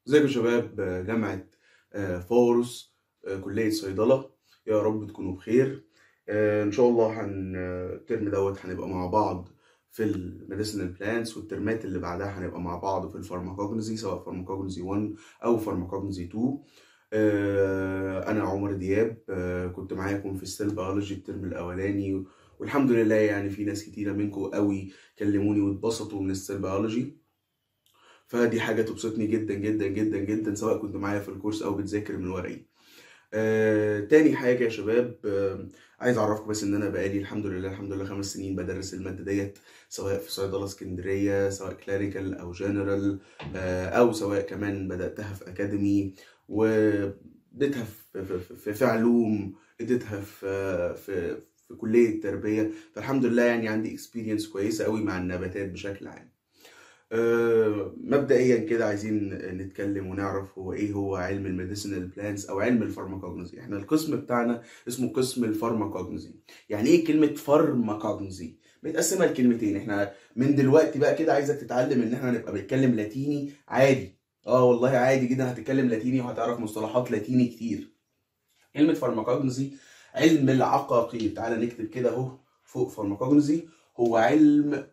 ازيكم يا شباب جامعة آه، فورس آه، كلية صيدلة يا رب تكونوا بخير آه، ان شاء الله هن الترم دوت هنبقى مع بعض في الميديسينال بلانس والترمات اللي بعدها هنبقى مع بعض في الفارماكوجنزي سواء فارماكوجنزي 1 او فارماكوجنزي 2 آه، انا عمر دياب آه، كنت معاكم في السيل بيولوجي الترم الاولاني والحمد لله يعني في ناس كتيرة منكم قوي كلموني واتبسطوا من السيل بيولوجي فدي حاجة تبسطني جدا جدا جدا جدا سواء كنت معايا في الكورس أو بتذاكر من ورقي. آه، تاني حاجة يا شباب آه، عايز أعرفكم بس إن أنا بقالي الحمد لله الحمد لله خمس سنين بدرس المادة ديت سواء في صيدلة اسكندرية سواء كليريكال أو جنرال آه، أو سواء كمان بدأتها في أكاديمي واديتها في, في, في, في علوم اديتها في, في في كلية التربية فالحمد لله يعني عندي اكسبيرينس كويسة قوي مع النباتات بشكل عام. آه، مبدئيا كده عايزين نتكلم ونعرف هو ايه هو علم الميديسينال بلانز او علم الفارماكوجنزي احنا القسم بتاعنا اسمه قسم الفارماكوجنزي يعني ايه كلمه فارماكوجنزي متقسمه لكلمتين احنا من دلوقتي بقى كده عايزك تتعلم ان احنا نبقى بنتكلم لاتيني عادي اه والله عادي جدا هتتكلم لاتيني وهتعرف مصطلحات لاتيني كتير كلمه فارماكوجنزي علم العقاقير تعالى نكتب كده اهو فوق فارماكوجنزي هو علم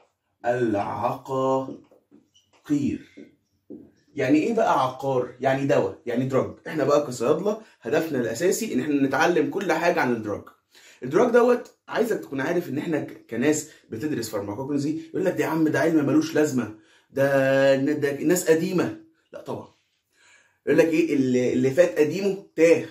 العقاقير يعني ايه بقى عقار يعني دواء يعني دراج احنا بقى كصيادله هدفنا الاساسي ان احنا نتعلم كل حاجه عن الدراج الدراج دوت عايزك تكون عارف ان احنا ك- كناس بتدرس فارماكوجنزي يقول لك ده يا عم ده علم ملوش لازمه ده ده ناس قديمه لا طبعا يقول لك ايه اللي, اللي فات قديمه تاه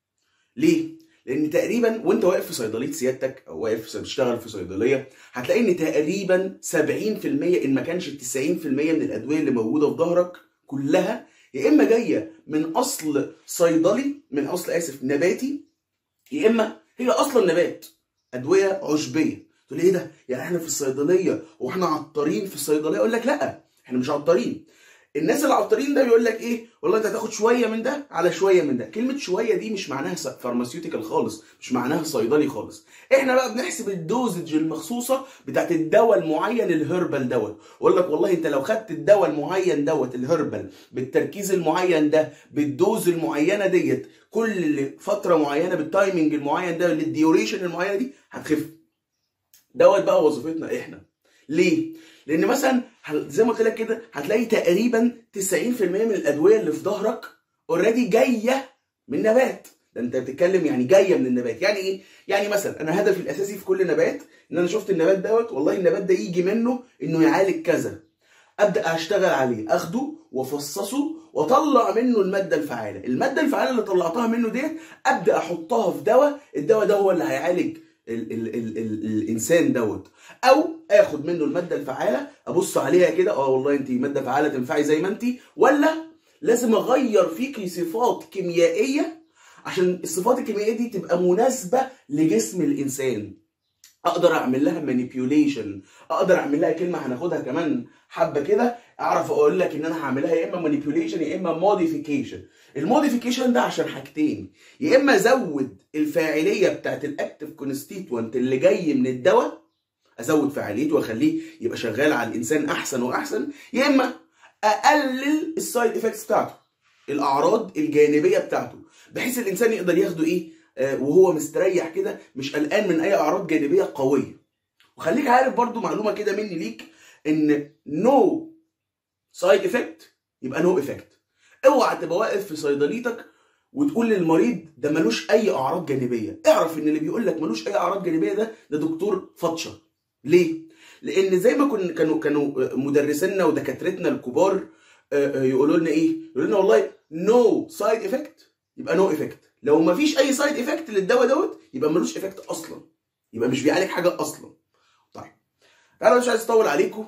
ليه لان تقريبا وانت واقف في صيدليه سيادتك او واقف في- بتشتغل في صيدليه هتلاقي ان تقريبا 70% ان ما كانش 90% من الادويه اللي موجوده في ظهرك كلها يا اما جايه من اصل صيدلي من اصل اسف نباتي يا اما هي اصلا نبات ادويه عشبيه تقول لي ايه ده يعني احنا في الصيدليه واحنا عطارين في الصيدليه اقول لك لا احنا مش عطارين الناس العطارين ده بيقول لك ايه والله انت هتاخد شويه من ده على شويه من ده كلمه شويه دي مش معناها فارماسيوتيكال خالص مش معناها صيدلي خالص احنا بقى بنحسب الدوزج المخصوصه بتاعت الدواء المعين الهربل دوت واقول لك والله انت لو خدت الدواء المعين دوت الهربل بالتركيز المعين ده بالدوز المعينه ديت كل فتره معينه بالتايمنج المعين ده للديوريشن المعينه دي هتخف دوت بقى وظيفتنا احنا ليه لان مثلا هل- زي ما قلت لك كده هتلاقي تقريبا 90% من الادويه اللي في ظهرك اوريدي جايه من نبات ده انت بتتكلم يعني جايه من النبات يعني ايه يعني مثلا انا هدفي الاساسي في كل نبات ان انا شفت النبات دوت والله النبات ده يجي منه انه يعالج كذا ابدا اشتغل عليه اخده وافصصه واطلع منه الماده الفعاله الماده الفعاله اللي طلعتها منه ديت ابدا احطها في دواء الدواء ده هو اللي هيعالج ال ال ال ال الانسان دوت او اخد منه الماده الفعاله ابص عليها كده اه والله انت ماده فعاله تنفعي زي ما انت ولا لازم اغير فيكي صفات كيميائيه عشان الصفات الكيميائيه دي تبقى مناسبه لجسم الانسان اقدر اعمل لها مانيبيوليشن اقدر اعمل لها كلمه هناخدها كمان حبه كده اعرف اقول لك ان انا هعملها يا اما مانيبيوليشن يا اما موديفيكيشن الموديفيكيشن ده عشان حاجتين يا اما ازود الفاعليه بتاعت الاكتيف كونستيتوانت اللي جاي من الدواء ازود فاعليته واخليه يبقى شغال على الانسان احسن واحسن يا اما اقلل السايد افكتس بتاعته الاعراض الجانبيه بتاعته بحيث الانسان يقدر ياخده ايه آه وهو مستريح كده مش قلقان من اي اعراض جانبيه قويه وخليك عارف برضو معلومه كده مني ليك ان نو سايد افكت يبقى نو افكت اوعى تبقى واقف في صيدليتك وتقول للمريض ده ملوش اي اعراض جانبيه اعرف ان اللي بيقول لك ملوش اي اعراض جانبيه ده ده دكتور فطشه ليه لان زي ما كن كانوا كانوا مدرسينا ودكاترتنا الكبار آه، آه، يقولوا لنا ايه يقولوا لنا والله نو سايد افكت يبقى نو افكت لو ما فيش اي سايد افكت للدواء دوت يبقى ملوش افكت اصلا يبقى مش بيعالج حاجه اصلا طيب انا مش عايز اطول عليكم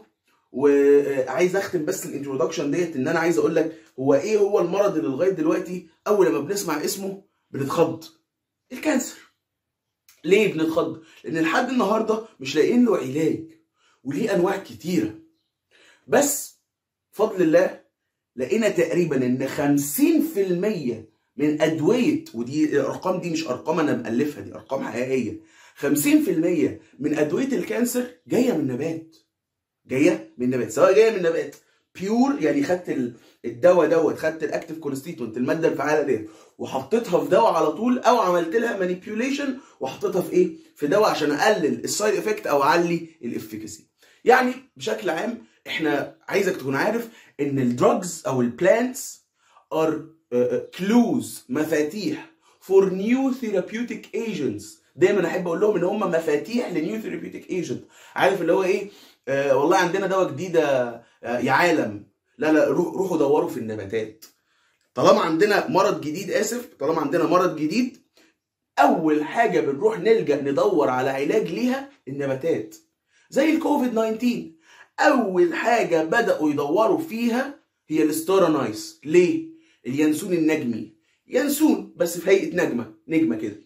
وعايز اختم بس الانترودكشن ديت ان انا عايز اقول لك هو ايه هو المرض اللي لغايه دلوقتي اول ما بنسمع اسمه بنتخض الكانسر ليه بنتخض لان لحد النهارده مش لاقيين له علاج وليه انواع كتيره بس فضل الله لقينا تقريبا ان 50% من ادويه ودي الارقام دي مش ارقام انا مالفها دي ارقام حقيقيه 50% من ادويه الكانسر جايه من نبات جايه من نبات سواء جايه من نبات بيور يعني خدت ال- الدواء دوت خدت الاكتيف كونستيتوينت الماده الفعاله ديت وحطيتها في دواء على طول او عملت لها مانيبيوليشن وحطيتها في ايه في دواء عشان اقلل السايد افكت او اعلي الافيكاسي يعني بشكل عام احنا عايزك تكون عارف ان الدراجز او البلانتس ار كلوز مفاتيح فور نيو ثيرابيوتيك ايجنتس دايما احب اقول لهم ان هم مفاتيح لنيو ثيرابيوتيك ايجنت عارف اللي هو ايه آه والله عندنا دواء جديد آه يا عالم لا لا روح روحوا دوروا في النباتات طالما عندنا مرض جديد اسف طالما عندنا مرض جديد اول حاجه بنروح نلجا ندور على علاج ليها النباتات زي الكوفيد 19 اول حاجه بداوا يدوروا فيها هي الستارانايس ليه اليانسون النجمي ينسون بس في هيئه نجمه نجمه كده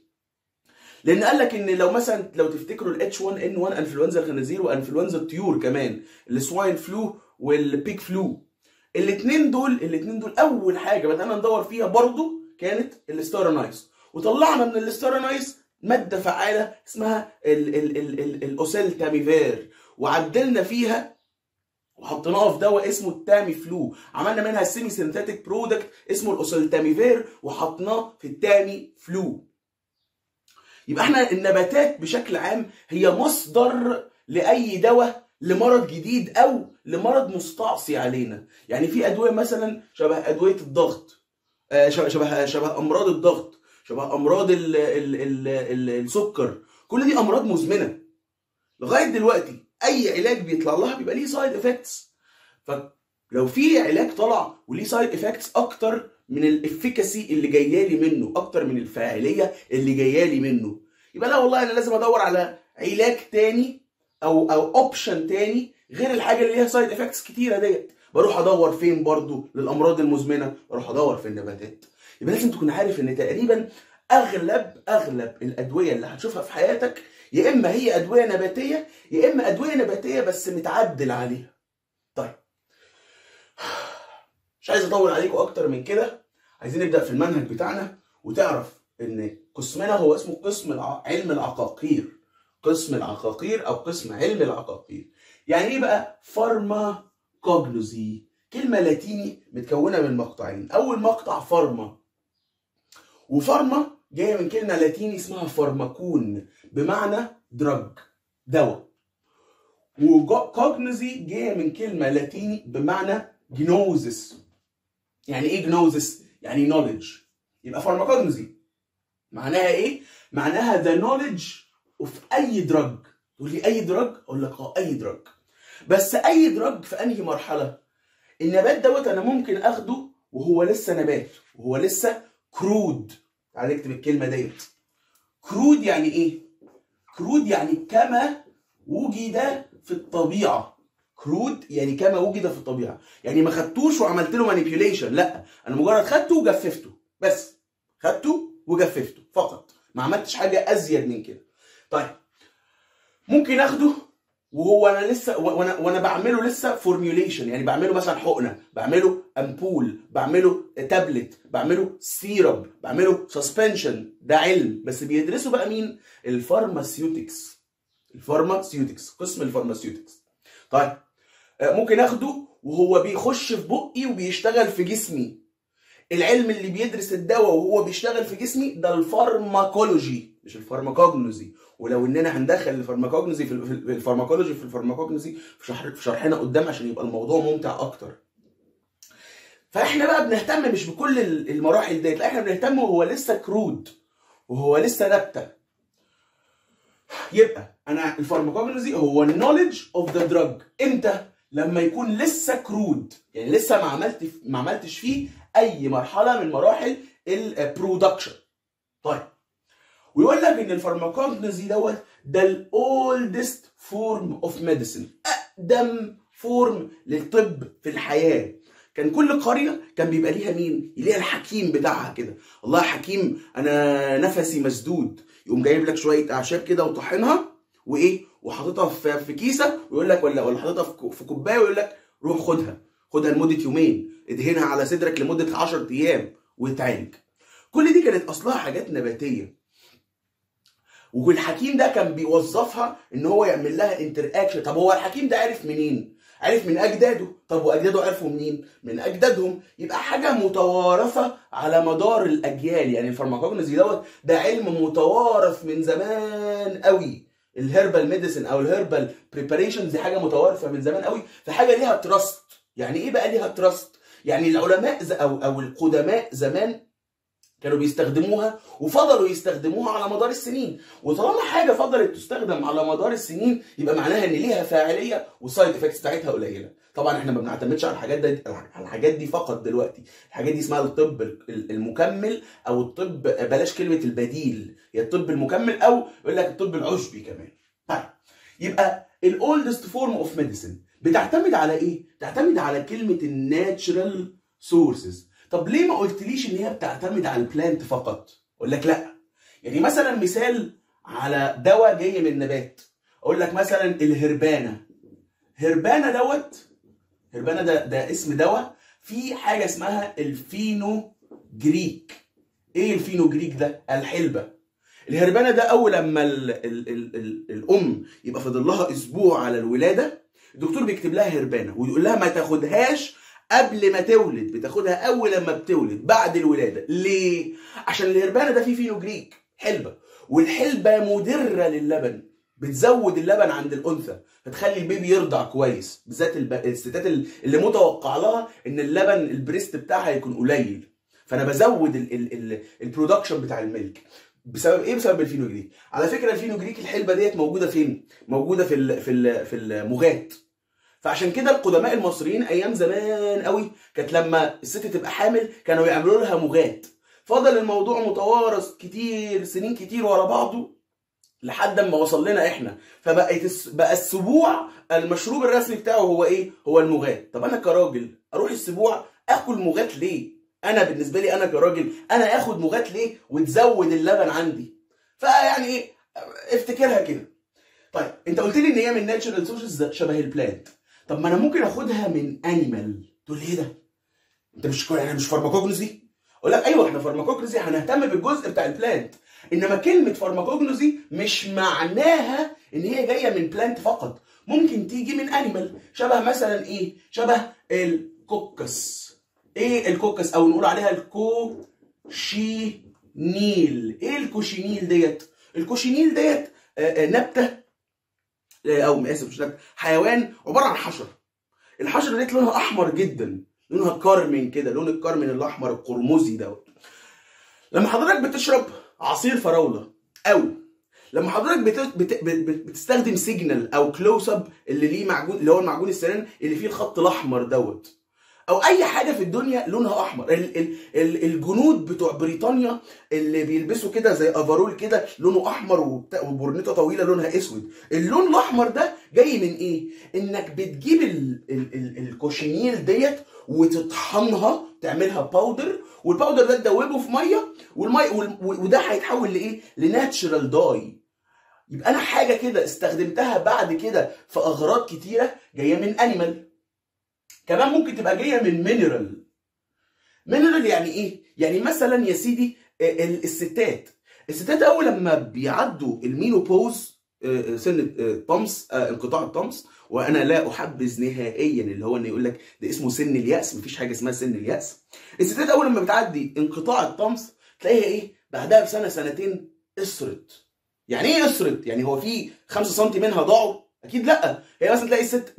لان قال لك ان لو مثلا لو تفتكروا الاتش 1 ان 1 انفلونزا الخنازير وانفلونزا الطيور كمان السواين فلو والبيك فلو الاثنين دول الاثنين دول اول حاجه بدانا ندور فيها برضو كانت الستارانايس وطلعنا من الستارانايس ماده فعاله اسمها ال ال ال ال الاوسيل تاميفير وعدلنا فيها وحطيناها في دواء اسمه التامي فلو عملنا منها السيمي سينثيتك برودكت اسمه الاوسلتاميفير وحطناه في التامي فلو يبقى احنا النباتات بشكل عام هي مصدر لاي دواء لمرض جديد او لمرض مستعصي علينا يعني في ادويه مثلا شبه ادويه الضغط آه، شبه شبه شبه امراض الضغط شبه امراض ال ال ال ال السكر كل دي امراض مزمنه لغايه دلوقتي اي علاج بيطلع لها بيبقى ليه سايد افكتس فلو في علاج طلع وليه سايد افكتس اكتر من الافيكاسي اللي جايه لي منه اكتر من الفاعليه اللي جايه لي منه يبقى لا والله انا لازم ادور على علاج تاني او او اوبشن تاني غير الحاجه اللي ليها سايد افكتس كتيره ديت بروح ادور فين برضو للامراض المزمنه بروح ادور في النباتات يبقى لازم تكون عارف ان تقريبا اغلب اغلب الادويه اللي هتشوفها في حياتك يا اما هي ادويه نباتيه يا اما ادويه نباتيه بس متعدل عليها طيب مش عايز اطول عليكم اكتر من كده عايزين نبدا في المنهج بتاعنا وتعرف ان قسمنا هو اسمه قسم الع... علم العقاقير قسم العقاقير او قسم علم العقاقير يعني ايه بقى فارما كوجنوزي كلمه لاتيني متكونه من مقطعين اول مقطع فارما وفارما جايه من كلمه لاتيني اسمها فارماكون بمعنى دراج دواء وكوجنوزي جايه من كلمه لاتيني بمعنى جنوزس يعني ايه جنوزس يعني نوليدج يبقى فارماكوجنوزي معناها ايه معناها ذا نوليدج اوف اي دراج تقول لي اي دراج اقول لك اه اي دراج بس اي دراج في انهي مرحله النبات دوت انا ممكن اخده وهو لسه نبات وهو لسه كرود تعالى نكتب الكلمه ديت كرود يعني ايه كرود يعني كما وجد في الطبيعه كرود يعني كما وجد في الطبيعه يعني ما خدتوش وعملت له مانيبيوليشن لا انا مجرد خدته وجففته بس خدته وجففته فقط ما عملتش حاجه ازيد من كده طيب ممكن اخده وهو انا لسه وانا وانا بعمله لسه فورميوليشن يعني بعمله مثلا حقنه بعمله امبول بعمله تابلت بعمله سيرب بعمله سسبنشن ده علم بس بيدرسوا بقى مين الفارماسيوتكس الفارماسيوتكس قسم الفارماسيوتكس طيب ممكن اخده وهو بيخش في بقي وبيشتغل في جسمي العلم اللي بيدرس الدواء وهو بيشتغل في جسمي ده الفارماكولوجي مش الفارماكوجنوزي ولو اننا هندخل الفارماكوجنوزي في الفارماكولوجي في الفارماكوجنوزي في شرح في شرحنا قدام عشان يبقى الموضوع ممتع اكتر فاحنا بقى بنهتم مش بكل المراحل ديت لا احنا بنهتم وهو لسه كرود وهو لسه نبته يبقى انا الفارماكوجنوزي هو النوليدج اوف ذا دراج امتى لما يكون لسه كرود يعني لسه ما عملت ما عملتش فيه اي مرحله من مراحل البرودكشن طيب ويقول لك ان الفارماكوجنوزي دوت ده الاولدست فورم اوف ميديسن اقدم فورم للطب في الحياه كان كل قريه كان بيبقى ليها مين ليها الحكيم بتاعها كده والله حكيم انا نفسي مسدود يقوم جايب لك شويه اعشاب كده وطحنها وايه وحاططها في في كيسه ويقول لك ولا ولا حاططها في كوبايه ويقول لك روح خدها خدها لمده يومين ادهنها على صدرك لمده 10 ايام وتعالج كل دي كانت اصلها حاجات نباتيه والحكيم ده كان بيوظفها ان هو يعمل لها انتر اكشن طب هو الحكيم ده عرف منين عرف من اجداده طب واجداده عرفوا منين من اجدادهم يبقى حاجه متوارثه على مدار الاجيال يعني الفارماكوجنوسي دوت ده علم متوارث من زمان قوي الهيربال ميديسن او الهيربال بريباريشن دي حاجه متوارثه من زمان قوي فحاجه ليها تراست يعني ايه بقى ليها تراست يعني العلماء ز- او او القدماء زمان كانوا بيستخدموها وفضلوا يستخدموها على مدار السنين وطالما حاجه فضلت تستخدم على مدار السنين يبقى معناها ان ليها فاعليه والسايد افكتس بتاعتها قليله طبعا احنا ما بنعتمدش على الحاجات دي على الحاجات دي فقط دلوقتي الحاجات دي اسمها الطب ال- المكمل او الطب بلاش كلمه البديل هي الطب المكمل او يقول لك الطب العشبي كمان طيب يبقى الاولدست فورم اوف ميديسن بتعتمد على ايه بتعتمد على كلمه الناتشرال سورسز طب ليه ما قلتليش ان هي بتعتمد على البلانت فقط اقول لك لا يعني مثلا مثال على دواء جاي من نبات اقول لك مثلا الهربانه هربانه دوت هربانه ده ده اسم دواء في حاجه اسمها الفينو جريك ايه الفينو جريك ده الحلبه الهربانه ده اول لما ال ال ال ال الام يبقى فاضل لها اسبوع على الولاده الدكتور بيكتب لها هربانه ويقول لها ما تاخدهاش قبل ما تولد بتاخدها اول لما بتولد بعد الولاده ليه عشان الهربانه ده فيه فينوجريك حلبه والحلبه مدره للبن بتزود اللبن عند الانثى فتخلي البيبي يرضع كويس بالذات الب... الستات اللي متوقع لها ان اللبن البريست بتاعها يكون قليل فانا بزود ال... ال... ال... البرودكشن بتاع الميلك بسبب ايه بسبب الفينوجريك على فكره الفينوجريك الحلبه ديت موجوده فين موجوده في ال... في ال... في المغات فعشان كده القدماء المصريين ايام زمان قوي كانت لما الست تبقى حامل كانوا يعملوا لها مغات فضل الموضوع متوارث كتير سنين كتير ورا بعضه لحد ما وصل لنا احنا فبقت الس- بقى السبوع المشروب الرسمي بتاعه هو ايه هو المغات طب انا كراجل اروح السبوع اكل مغات ليه انا بالنسبه لي انا كراجل انا اخد مغات ليه وتزود اللبن عندي فيعني ايه افتكرها كده طيب انت قلت لي ان هي من ناتشرال سورسز شبه البلانت طب ما انا ممكن اخدها من انيمال تقول لي ايه ده انت مش انا مش فارماكوجنوسي اقول لك ايوه احنا فارماكوجنوسي هنهتم بالجزء بتاع البلانت انما كلمه فارماكوجنوسي مش معناها ان هي جايه من بلانت فقط ممكن تيجي من انيمال شبه مثلا ايه شبه الكوكس ايه الكوكس او نقول عليها الكوشينيل ايه الكوشينيل ديت الكوشينيل ديت آه، آه، نبته آه، او اسف مش نبته حيوان عباره عن حشره الحشره ديت لونها احمر جدا لونها كارمين كده لون الكارمين الاحمر القرمزي دوت لما حضرتك بتشرب عصير فراوله او لما حضرتك بت... بت... بت... بتستخدم سيجنال او كلوز اب اللي ليه معجون اللي هو المعجون السنان اللي فيه الخط الاحمر دوت او اي حاجه في الدنيا لونها احمر ال... ال... ال... الجنود بتوع بريطانيا اللي بيلبسوا كده زي افرول كده لونه احمر وبتا... وبرنيطه طويله لونها اسود اللون الاحمر ده جاي من ايه انك بتجيب ال... ال... ال... الكوشينيل ديت وتطحنها تعملها باودر والباودر ده تدوبه في ميه والميه وال... وده هيتحول لايه لناتشرال داي يبقى انا حاجه كده استخدمتها بعد كده في اغراض كتيره جايه من انيمال كمان ممكن تبقى جايه من مينرال مينرال يعني ايه يعني مثلا يا سيدي ال- ال- الستات الستات اول لما بيعدوا المينوبوز آه، سن الطمس آه، انقطاع الطمس وانا لا احبذ نهائيا اللي هو ان يقول لك ده اسمه سن الياس مفيش حاجه اسمها سن الياس الستات اول لما بتعدي انقطاع الطمس تلاقيها ايه بعدها بسنه سنتين اسرت يعني ايه اسرت يعني هو في 5 سم منها ضاعوا اكيد لا هي مثلا تلاقي الست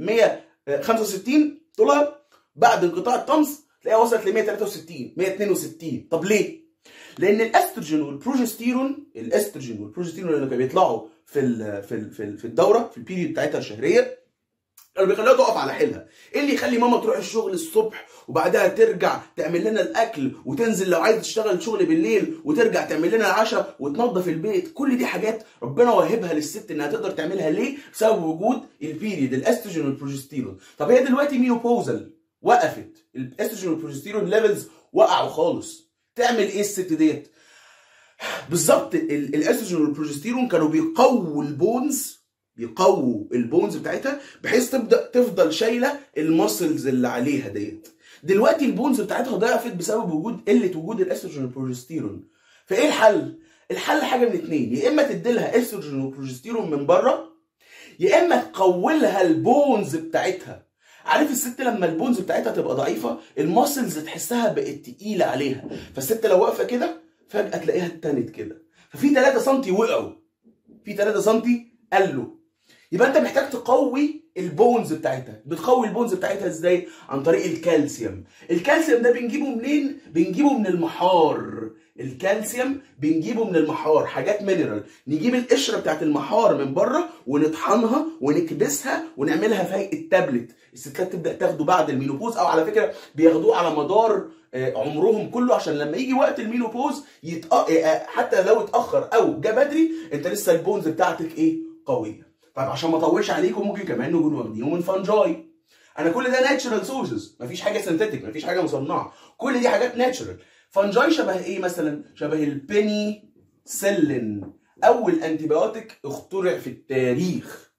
165 طولها بعد انقطاع الطمس تلاقيها وصلت ل 163 162 طب ليه لان الاستروجين والبروجستيرون الاستروجين والبروجستيرون اللي كانوا بيطلعوا في ال في ال في, ال في الدوره في البيريود بتاعتها الشهريه كانوا بيخلوها تقف على حيلها ايه اللي يخلي ماما تروح الشغل الصبح وبعدها ترجع تعمل لنا الاكل وتنزل لو عايزه تشتغل شغل بالليل وترجع تعمل لنا العشاء وتنظف البيت كل دي حاجات ربنا واهبها للست انها تقدر تعملها ليه بسبب وجود البيريد الاستروجين والبروجستيرون طب هي دلوقتي مينوبوزال وقفت الاستروجين والبروجستيرون ليفلز وقعوا خالص تعمل ايه الست ديت بالظبط ال- الاستروجين والبروجستيرون كانوا بيقووا البونز بيقووا البونز بتاعتها بحيث تبدا تفضل شايله المسلز اللي عليها ديت دلوقتي البونز بتاعتها ضعفت بسبب وجود قله وجود الاستروجين والبروجستيرون فايه الحل الحل حاجه من اتنين يا اما تدي لها استروجين وبروجستيرون من بره يا اما تقولها البونز بتاعتها عارف الست لما البونز بتاعتها تبقى ضعيفه الماسلز تحسها بقت تقيله عليها فالست لو واقفه كده فجاه تلاقيها اتنت كده ففي 3 سم وقعوا في 3 سم قلوا يبقى انت محتاج تقوي البونز بتاعتها بتقوي البونز بتاعتها ازاي عن طريق الكالسيوم الكالسيوم ده بنجيبه منين بنجيبه من المحار الكالسيوم بنجيبه من المحار حاجات مينرال نجيب القشره بتاعت المحار من بره ونطحنها ونكبسها ونعملها في هيئه تابلت الستات تبدا تاخده بعد المينوبوز او على فكره بياخدوه على مدار عمرهم كله عشان لما يجي وقت المينوبوز يتأ... حتى لو اتاخر او جه بدري انت لسه البونز بتاعتك ايه قويه طيب عشان ما اطولش عليكم ممكن كمان نكون واخدينه من فانجاي انا كل ده ناتشرال سورسز مفيش حاجه سينثيتك مفيش حاجه مصنعه كل دي حاجات ناتشرال فانجاي شبه ايه مثلا شبه البيني سيلين اول انتيبيوتيك اخترع في التاريخ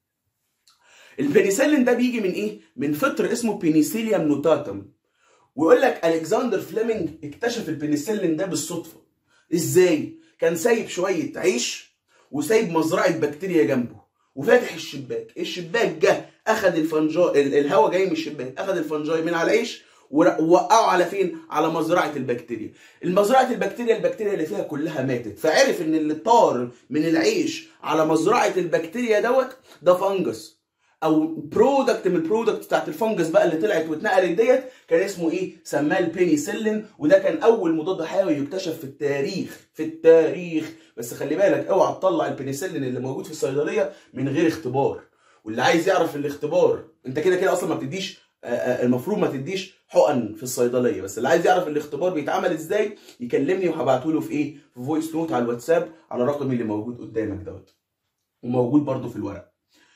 البنسلين ده بيجي من ايه من فطر اسمه بينيسيليوم نوتاتم ويقول لك الكسندر فليمنج اكتشف البنسلين ده بالصدفه ازاي كان سايب شويه عيش وسايب مزرعه بكتيريا جنبه وفاتح الشباك الشباك جه اخذ الفنجاي الهواء جاي من الشباك اخذ الفنجاي من على العيش ووقعه على فين على مزرعه البكتيريا المزرعه البكتيريا البكتيريا اللي فيها كلها ماتت فعرف ان اللي طار من العيش على مزرعه البكتيريا دوت ده فنجس او برودكت من البرودكت بتاعت الفنجس بقى اللي طلعت واتنقلت ديت كان اسمه ايه سماه البينيسيلين وده كان اول مضاد حيوي يكتشف في التاريخ في التاريخ بس خلي بالك اوعى تطلع البينيسيلين اللي موجود في الصيدليه من غير اختبار واللي عايز يعرف الاختبار انت كده كده اصلا ما بتديش المفروض ما تديش حقن في الصيدليه بس اللي عايز يعرف الاختبار بيتعمل ازاي يكلمني وهبعته له في ايه في فويس نوت على الواتساب على الرقم اللي موجود قدامك دوت وموجود برده في الورق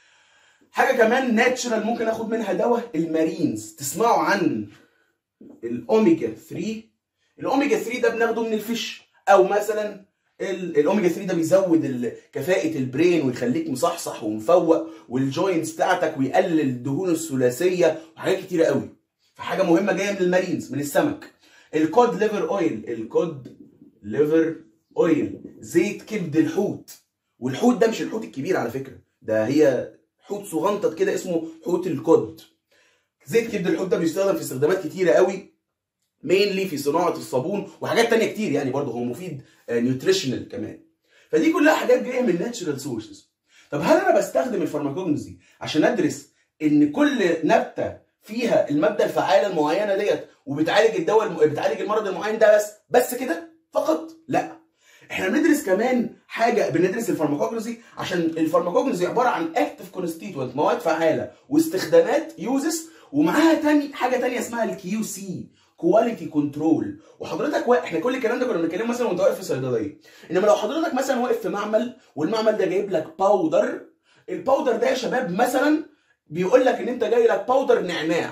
حاجه كمان ناتشرال ممكن اخد منها دواء المارينز تسمعوا عن الاوميجا 3 الاوميجا 3 ده بناخده من الفيش او مثلا الاوميجا 3 ده بيزود كفاءه البرين ويخليك مصحصح ومفوق والجوينتس بتاعتك ويقلل الدهون الثلاثيه وحاجات كتيره قوي فحاجه مهمه جايه من المارينز من السمك الكود ليفر اويل الكود ليفر اويل زيت كبد الحوت والحوت ده مش الحوت الكبير على فكره ده هي حوت صغنطط كده اسمه حوت الكود زيت كبد الحوت ده بيستخدم في استخدامات كتيره قوي مينلي في صناعه الصابون وحاجات تانية كتير يعني برضه هو مفيد نيوتريشنال كمان فدي كلها حاجات جايه من ناتشرال سورسز طب هل انا بستخدم الفارماكوجنسي عشان ادرس ان كل نبته فيها الماده الفعاله المعينه ديت وبتعالج الدواء الم... بتعالج المرض المعين ده بس بس كده فقط لا احنا بندرس كمان حاجه بندرس الفارماكوجنسي عشان الفارماكوجنسي عباره عن اكتف كونستيتوينت مواد فعاله واستخدامات يوزس ومعاها تاني حاجه تانية اسمها الكيو سي كواليتي كنترول وحضرتك واقف احنا كل الكلام ده كنا بنتكلم مثلا وانت واقف في صيدليه انما لو حضرتك مثلا واقف في معمل والمعمل ده جايب لك باودر الباودر ده يا شباب مثلا بيقول لك ان انت جاي لك باودر نعناع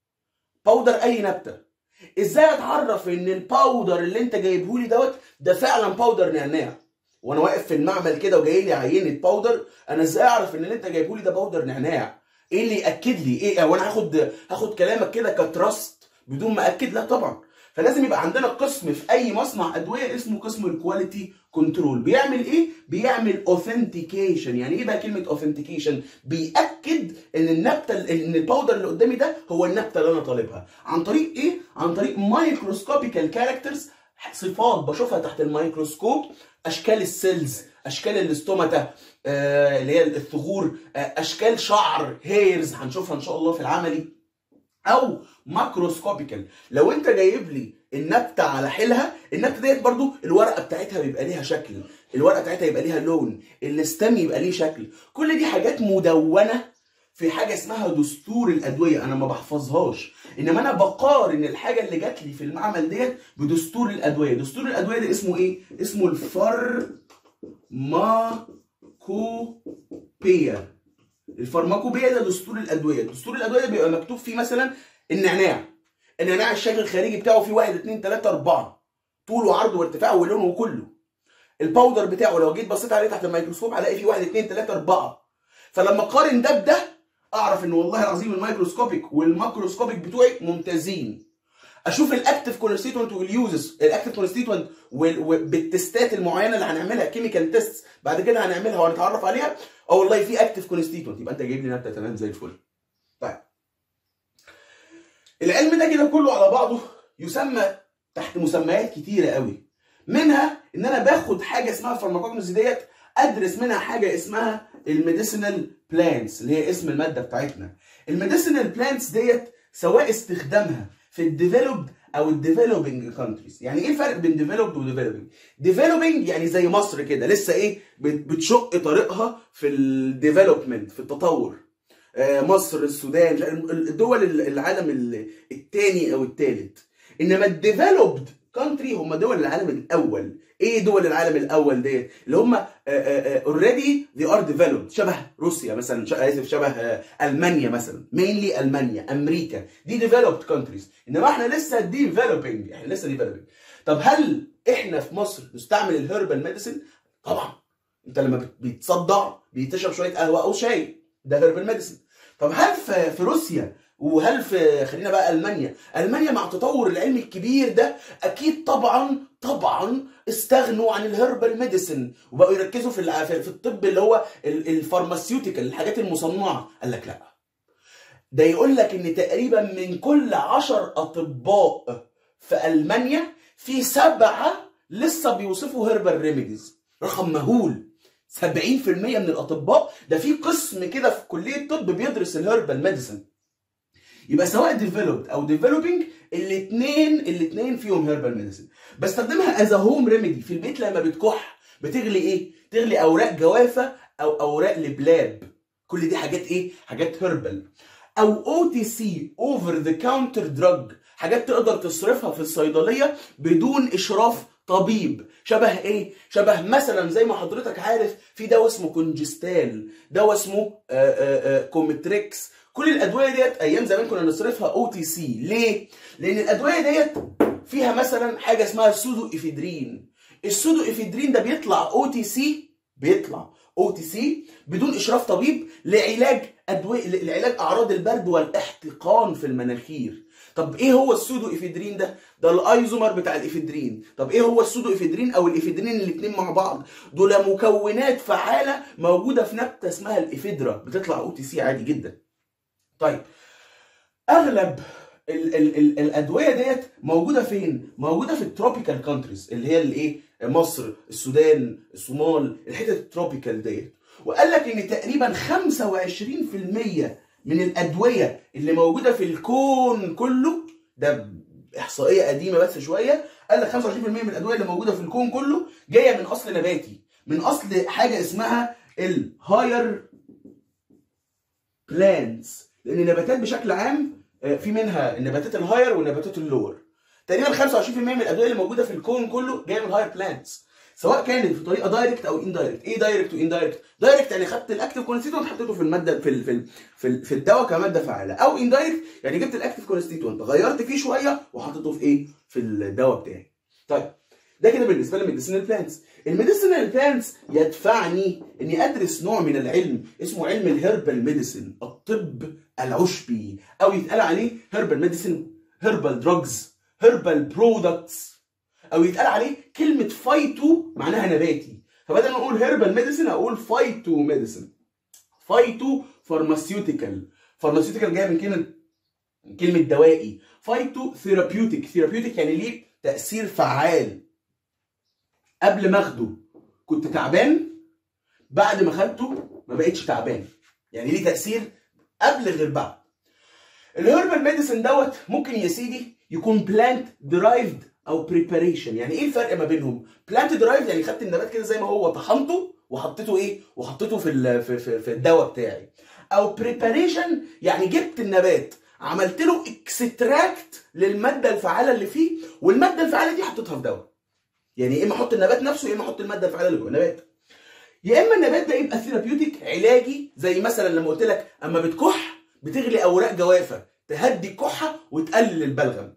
باودر اي نبته ازاي اتعرف ان الباودر اللي انت جايبه لي دوت ده فعلا باودر نعناع وانا واقف في المعمل كده وجاي لي عينه باودر انا ازاي اعرف ان اللي انت جايبه لي ده باودر نعناع ايه اللي ياكد لي ايه وانا هاخد هاخد كلامك كده كتراست بدون ما اكد لا طبعا فلازم يبقى عندنا قسم في اي مصنع ادويه اسمه قسم الكواليتي كنترول بيعمل ايه بيعمل اوثنتيكيشن يعني ايه بقى كلمه اوثنتيكيشن بياكد ان النبته ان الباودر اللي قدامي ده هو النبته اللي انا طالبها عن طريق ايه عن طريق مايكروسكوبيكال كاركترز صفات بشوفها تحت الميكروسكوب اشكال السيلز اشكال الاستوماتا آه اللي هي الثغور آه اشكال شعر هيرز هنشوفها ان شاء الله في العملي او ماكروسكوبيكال لو انت جايب لي النبته على حيلها النبته ديت برضو الورقه بتاعتها بيبقى ليها شكل الورقه بتاعتها يبقى ليها لون الاستم يبقى ليه شكل كل دي حاجات مدونه في حاجه اسمها دستور الادويه انا ما بحفظهاش انما انا بقارن الحاجه اللي جات لي في المعمل ديت بدستور الادويه دستور الادويه ده اسمه ايه اسمه الفارماكوبيا الفارماكوبيا ده دستور الادويه دستور الادويه بيبقى مكتوب فيه مثلا النعناع النعناع الشكل الخارجي بتاعه فيه 1 2 3 4 طول وعرض وارتفاع ولونه وكله الباودر بتاعه لو جيت بصيت عليه تحت الميكروسكوب هلاقي فيه 1 2 3 4 فلما اقارن ده بده اعرف ان والله العظيم الميكروسكوبيك والماكروسكوبيك بتوعي ممتازين اشوف الاكتف كونستيتوينت واليوزز الاكتف كونستيتوينت بالتستات المعينه اللي هنعملها كيميكال تيست بعد كده هنعملها وهنتعرف عليها اه والله في اكتف كونستيتوينت يبقى انت جايب لي نبته تمام زي الفل طيب العلم ده كده كله على بعضه يسمى تحت مسميات كتيره قوي منها ان انا باخد حاجه اسمها فارماكوجنوسي ديت ادرس منها حاجه اسمها الميديسينال بلانتس اللي هي اسم الماده بتاعتنا الميديسينال بلانتس ديت سواء استخدامها في الديفلوبد او الديفلوبينج كونتريز يعني ايه الفرق بين ديفلوبد وديفلوبينج ديفلوبينج يعني زي مصر كده لسه ايه بتشق طريقها في الديفلوبمنت في التطور آه مصر السودان الدول العالم الثاني او الثالث انما الديفلوبد كونتري هم دول العالم الاول ايه دول العالم الاول ديت اللي هم اوريدي ذي ار ديفلوبد شبه روسيا مثلا اسف شبه المانيا مثلا مينلي المانيا امريكا دي ديفلوبد كونتريز انما احنا لسه ديفلوبينج احنا لسه ديفلوبينج طب هل احنا في مصر نستعمل الهربال ميديسن طبعا انت لما بيتصدع بتشرب شويه قهوه او شاي ده هربال ميديسن طب هل في روسيا وهل في خلينا بقى المانيا المانيا مع التطور العلمي الكبير ده اكيد طبعا طبعا استغنوا عن الهربال ميديسن وبقوا يركزوا في في الطب اللي هو الفارماسيوتيكال الحاجات المصنعه قال لك لا ده يقول لك ان تقريبا من كل عشر اطباء في المانيا في سبعه لسه بيوصفوا هربال ريميديز رقم مهول 70% من الاطباء ده في قسم كده في كليه الطب بيدرس الهربال ميديسن يبقى سواء ديفلوبد او ديفلوبينج الاثنين الاثنين فيهم هيربال ميديسن بستخدمها از هوم ريميدي في البيت لما بتكح بتغلي ايه تغلي اوراق جوافه او اوراق لبلاب كل دي حاجات ايه حاجات هيربال او او تي سي اوفر ذا كاونتر دراج حاجات تقدر تصرفها في الصيدليه بدون اشراف طبيب شبه ايه شبه مثلا زي ما حضرتك عارف في دواء اسمه كونجستال دواء اسمه آآ آآ كومتريكس كل الادويه ديت ايام زمان كنا نصرفها او تي سي ليه لان الادويه ديت فيها مثلا حاجه اسمها سودو افيدرين السودو افيدرين ده بيطلع او تي سي بيطلع او تي سي بدون اشراف طبيب لعلاج ادويه لعلاج اعراض البرد والاحتقان في المناخير طب ايه هو السودو افيدرين ده ده الايزومر بتاع الافيدرين طب ايه هو السودو افيدرين او الافيدرين الاثنين مع بعض دول مكونات فعاله موجوده في نبته اسمها الافيدرا بتطلع او تي سي عادي جدا طيب اغلب ال ال ال الادويه ديت موجوده فين من في التروبيكال كونتريز اللي هي الايه مصر السودان الصومال الحتت التروبيكال ديت وقال لك ان تقريبا 25% من الادويه اللي موجوده في الكون كله ده احصائيه قديمه بس شويه قال لك 25% من الادويه اللي موجوده في الكون كله جايه من اصل نباتي من اصل حاجه اسمها الهاير بلانتس لان النباتات بشكل عام في منها النباتات الهاير والنباتات اللور تقريبا 25% من الادويه اللي موجوده في الكون كله جايه من الهاير بلانتس سواء كانت في طريقه دايركت او اندايركت ايه دايركت واندايركت دايركت يعني خدت الاكتيف كونستيتوينت حطيته في الماده في ال في ال في, ال في الدواء كماده فعاله او اندايركت يعني جبت الاكتيف كونستيتوينت غيرت فيه شويه وحطيته في ايه في الدواء بتاعي طيب ده كده بالنسبه للميديسينال بلانتس الميديسينال بلانتس يدفعني اني ادرس نوع من العلم اسمه علم الهيربال ميديسين الطب العشبي او يتقال عليه هيربال ميديسين هيربال دراجز هيربال برودكتس او يتقال عليه كلمه فايتو معناها نباتي فبدل ما اقول هيربال ميديسين اقول فايتو ميديسين فايتو فارماسيوتيكال فارماسيوتيكال جايه من كلمه كلمه دوائي فايتو ثيرابيوتيك ثيرابيوتيك يعني ليه تاثير فعال قبل ما اخده كنت تعبان بعد ما خدته ما بقتش تعبان يعني ليه تاثير قبل غير بعد الهيربال ميديسن دوت ممكن يا سيدي يكون بلانت درايفد او بريباريشن يعني ايه الفرق ما بينهم بلانت درايفد يعني خدت النبات كده زي ما هو طحنته وحطيته ايه وحطيته في في في, في الدواء بتاعي او بريباريشن يعني جبت النبات عملت له اكستراكت للماده الفعاله اللي فيه والماده الفعاله دي حطيتها في دواء يعني يا اما احط النبات نفسه يا اما احط الماده الفعاله اللي جوه النبات يا اما النبات ده يبقى ثيرابيوتيك علاجي زي مثلا لما قلت لك اما بتكح بتغلي اوراق جوافه تهدي الكحه وتقلل البلغم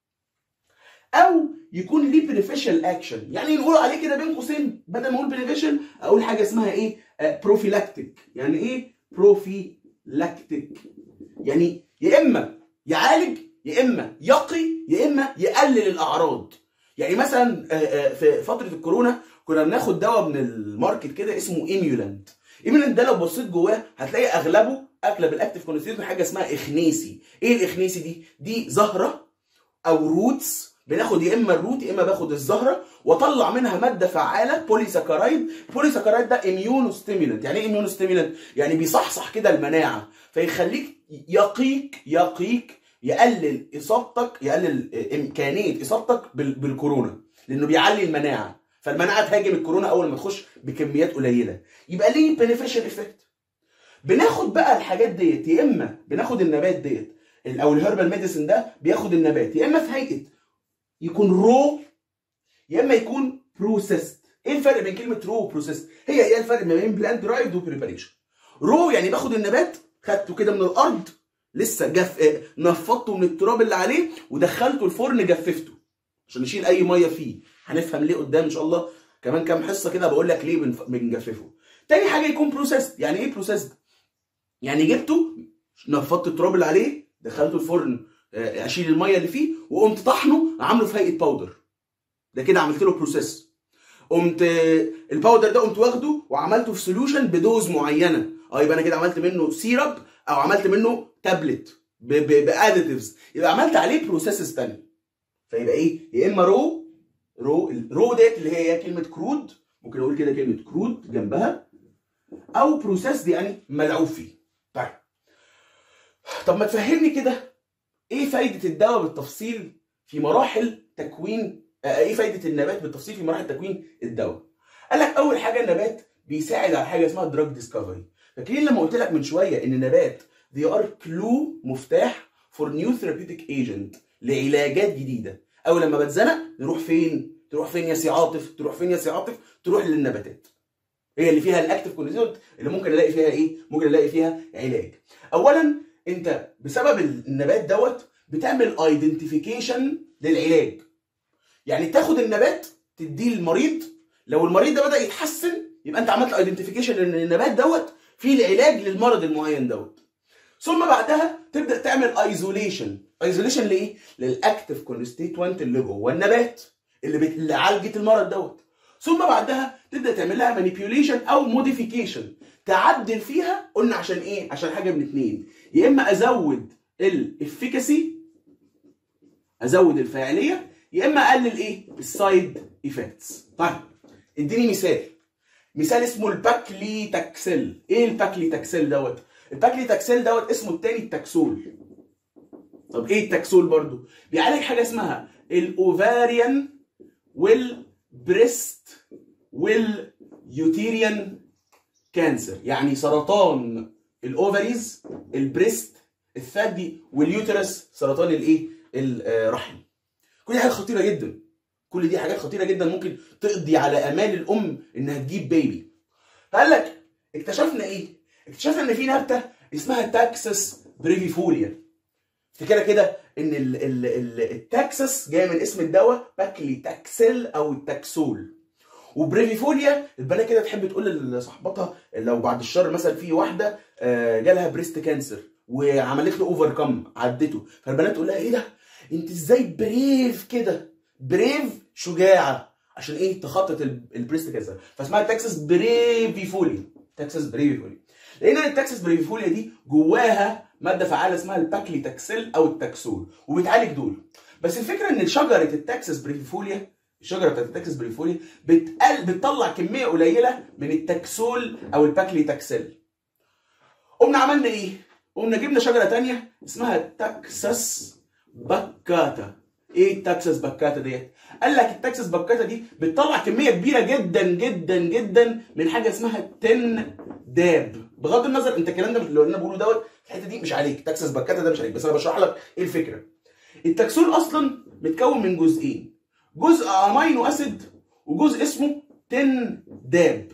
او يكون ليه بنفيشال اكشن يعني نقول عليه كده بين قوسين بدل ما اقول بنفيشال اقول حاجه اسمها ايه بروفيلاكتيك يعني ايه بروفيلاكتيك يعني يا اما يعالج يا اما يقي يا اما يقلل الاعراض يعني مثلا في فتره الكورونا كنا بناخد دواء من الماركت كده اسمه ايميولانت ايميولانت ده لو بصيت جواه هتلاقي اغلبه اغلب الاكتف كونستيتوينت حاجه اسمها اخنيسي ايه الاخنيسي دي دي زهره او روتس بناخد يا اما الروت يا اما باخد الزهره واطلع منها ماده فعاله بوليساكرايد بوليساكرايد ده اميونو ستيمولنت يعني ايه اميونو ستيمولنت يعني بيصحصح كده المناعه فيخليك يقيك يقيك يقلل اصابتك يقلل امكانيه اصابتك بال- بالكورونا لانه بيعلي المناعه فالمناعه تهاجم الكورونا اول ما تخش بكميات قليله يبقى ليه بينيفيشال افكت بناخد بقى الحاجات ديت يا اما بناخد النبات ديت او الهربال ميديسن ده بياخد النبات يا اما في هيئه يكون رو يا اما يكون بروسيست ايه الفرق بين كلمه رو وبروسيست هي هي الفرق ما بين بلانت درايد وبريباريشن رو يعني باخد النبات خدته كده من الارض لسه جف آه، نفضته من التراب اللي عليه ودخلته الفرن جففته عشان نشيل اي ميه فيه هنفهم ليه قدام ان شاء الله كمان كام حصه كده بقول لك ليه بنف- بنجففه تاني حاجه يكون بروسيست يعني ايه بروسيست يعني جبته نفضت التراب اللي عليه دخلته الفرن آه، اشيل الميه اللي فيه وقمت طحنه عامله في هيئه باودر ده كده عملت له بروسيس قمت آه، الباودر ده قمت واخده وعملته في سوليوشن بدوز معينه اه يبقى انا كده عملت منه سيرب او عملت منه تابلت باديتيفز يبقى عملت عليه بروسيسز تانية فيبقى ايه يا اما رو رو الرو ديت اللي هي كلمه كرود ممكن اقول كده كلمه كرود جنبها او بروسيس دي يعني ملعوب فيه طيب طب ما تفهمني كده ايه فايده الدواء بالتفصيل في مراحل تكوين آه، ايه فايده النبات بالتفصيل في مراحل تكوين الدواء قال لك اول حاجه النبات بيساعد على حاجه اسمها دراج ديسكفري فاكرين لما قلت لك من شويه ان النبات they are clue مفتاح for new therapeutic agent لعلاجات جديده او لما بتزنق نروح فين تروح فين يا سي عاطف تروح فين يا سي عاطف تروح للنباتات هي اللي فيها الاكتف كونستيتوينت اللي ممكن الاقي فيها ايه ممكن الاقي فيها علاج اولا انت بسبب النبات دوت بتعمل ايدنتيفيكيشن للعلاج يعني تاخد النبات تديه للمريض لو المريض ده بدا يتحسن يبقى انت عملت ايدنتيفيكيشن ان النبات دوت فيه العلاج للمرض المعين دوت ثم بعدها تبدا تعمل ايزوليشن ايزوليشن لايه للاكتف كونستيتوينت اللي جوه النبات اللي, بت... اللي عالجت المرض دوت ثم بعدها تبدا تعمل لها مانيبيوليشن او موديفيكيشن تعدل فيها قلنا عشان ايه عشان حاجه من اتنين يا اما ازود الافيكاسي ازود الفاعليه يا اما اقلل ايه السايد ايفكتس طيب اديني مثال مثال اسمه الباكلي تاكسل ايه الباكلي تاكسل دوت الباكلي تاكسل دوت اسمه التاني التاكسول طب ايه التاكسول برضو بيعالج حاجه اسمها الاوفاريان والبريست واليوتيريان كانسر يعني سرطان الاوفريز البريست الثدي واليوترس سرطان الايه الرحم كل دي حاجات خطيره جدا كل دي حاجات خطيره جدا ممكن تقضي على امال الام انها تجيب بيبي فقال لك اكتشفنا ايه اكتشفنا ان في نبته اسمها تاكسس بريفيفوليا افتكرها كده ان ال ال ال التاكسس جايه من اسم الدواء باكلي تاكسل او التاكسول وبريفيفوليا البنات كده تحب تقول لصاحبتها لو بعد الشر مثلا في واحده آه، جالها بريست كانسر وعملت له اوفر كم عدته فالبنات تقول لها ايه ده انت ازاي بريف كده بريف شجاعه عشان ايه تخطط ال- البريست كانسر فاسمها تاكسس بريفيفوليا تاكسس بريفيفوليا لان التاكسس بريفيفوليا دي جواها ماده فعاله اسمها الباكلي تاكسل او التاكسول وبتعالج دول بس الفكره ان شجره التاكسس بريفيفوليا الشجره بتاعت التاكسس بريفوليا بتقل بتطلع كميه قليله من التاكسول او الباكلي تاكسل قمنا عملنا ايه قمنا جبنا شجره تانية اسمها تاكسس بكاتا ايه التاكسس بكاتا ديت قال لك التاكسس بكاتا دي بتطلع كميه كبيره جدا جدا جدا من حاجه اسمها التن داب بغض النظر انت الكلام ده اللي انا بقوله دوت الحته دي مش عليك تاكسس بكاتا ده مش عليك بس انا بشرح لك ايه الفكره التاكسول اصلا متكون من جزئين جزء امينو اسيد وجزء اسمه تن داب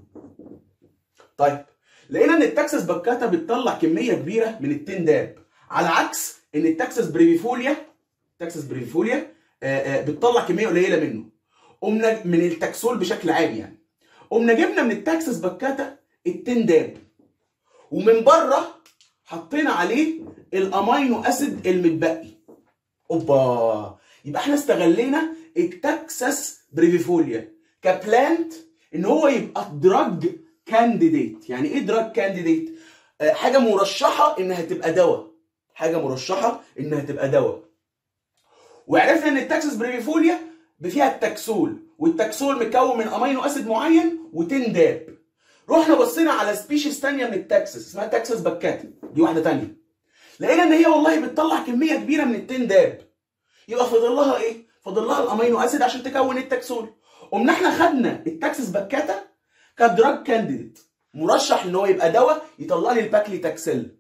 طيب لقينا ان التاكسس بكاتا بتطلع كميه كبيره من التن داب على عكس ان التاكسس بريفيفوليا تاكسس بريفيفوليا آه، آه، بتطلع كميه قليله منه قمنا من التاكسول بشكل عام يعني قمنا جبنا من التاكسس بكاتا التن داب ومن بره حطينا عليه الامينو اسيد المتبقي اوبا يبقى احنا استغلينا التاكسس بريفيفوليا كبلانت ان هو يبقى دراج كانديديت يعني ايه دراج كانديديت آه، حاجه مرشحه انها تبقى دواء حاجه مرشحه انها تبقى دواء وعرفنا ان التاكسس بريفوليا فيها التاكسول والتاكسول مكون من امينو اسيد معين و10 داب رحنا بصينا على سبيشيز تانية من التاكسس اسمها تاكسس بكاتا دي واحده تانية لقينا ان هي والله بتطلع كميه كبيره من التين داب يبقى فاضل لها ايه فاضل لها الامينو اسيد عشان تكون التاكسول قمنا احنا خدنا التاكسس بكاتا كدراج كانديديت مرشح ان هو يبقى دواء يطلع لي الباكلي تاكسل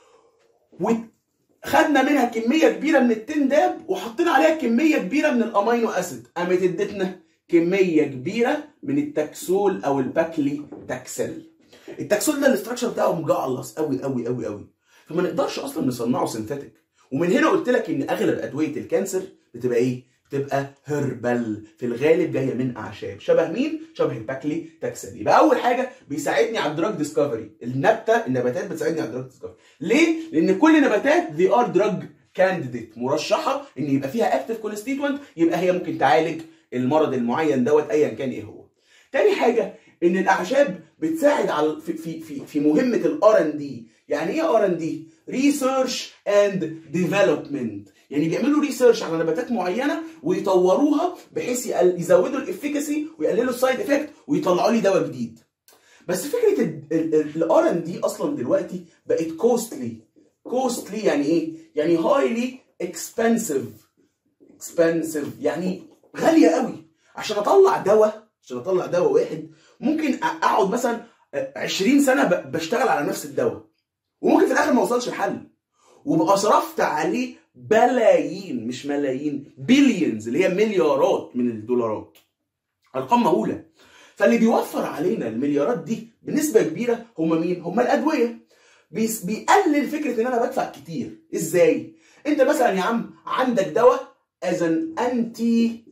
وخدنا منها كميه كبيره من التين داب وحطينا عليها كميه كبيره من الامينو اسيد قامت ادتنا كميه كبيره من التاكسول او الباكلي تاكسل التاكسول ده الاستراكشر بتاعه مجعلص قوي قوي قوي قوي فما نقدرش اصلا نصنعه سينثيتك ومن هنا قلت لك ان اغلب ادويه الكانسر بتبقى ايه بتبقى هربل في الغالب جايه من اعشاب شبه مين شبه الباكلي تاكسل يبقى اول حاجه بيساعدني على الدراج ديسكفري النبته النباتات بتساعدني على الدراج ديسكفري ليه لان كل نباتات they ار دراج كانديديت مرشحه ان يبقى فيها اكتف كونستيتوينت يبقى هي ممكن تعالج المرض المعين دوت ايا كان ايه هو تاني حاجه ان الاعشاب بتساعد على في في في, في مهمه الار ان دي يعني ايه ار ان دي ريسيرش اند ديفلوبمنت يعني بيعملوا ريسيرش على نباتات معينه ويطوروها بحيث يقل- يزودوا الافيكاسي ويقللوا السايد افكت ويطلعوا لي دواء جديد بس فكره الار ان دي اصلا دلوقتي بقت كوستلي كوستلي يعني ايه يعني هايلي اكسبنسيف اكسبنسيف يعني غاليه قوي عشان اطلع دواء عشان اطلع دواء واحد ممكن اقعد مثلا 20 سنه ب- بشتغل على نفس الدواء وممكن في الاخر ما اوصلش الحل وبقى صرفت عليه بلايين مش ملايين بليونز اللي هي مليارات من الدولارات ارقام مهوله فاللي بيوفر علينا المليارات دي بنسبه كبيره هم مين هم الادويه بيس- بيقلل فكره ان انا بدفع كتير ازاي انت مثلا يا عم عندك دواء از ان انتي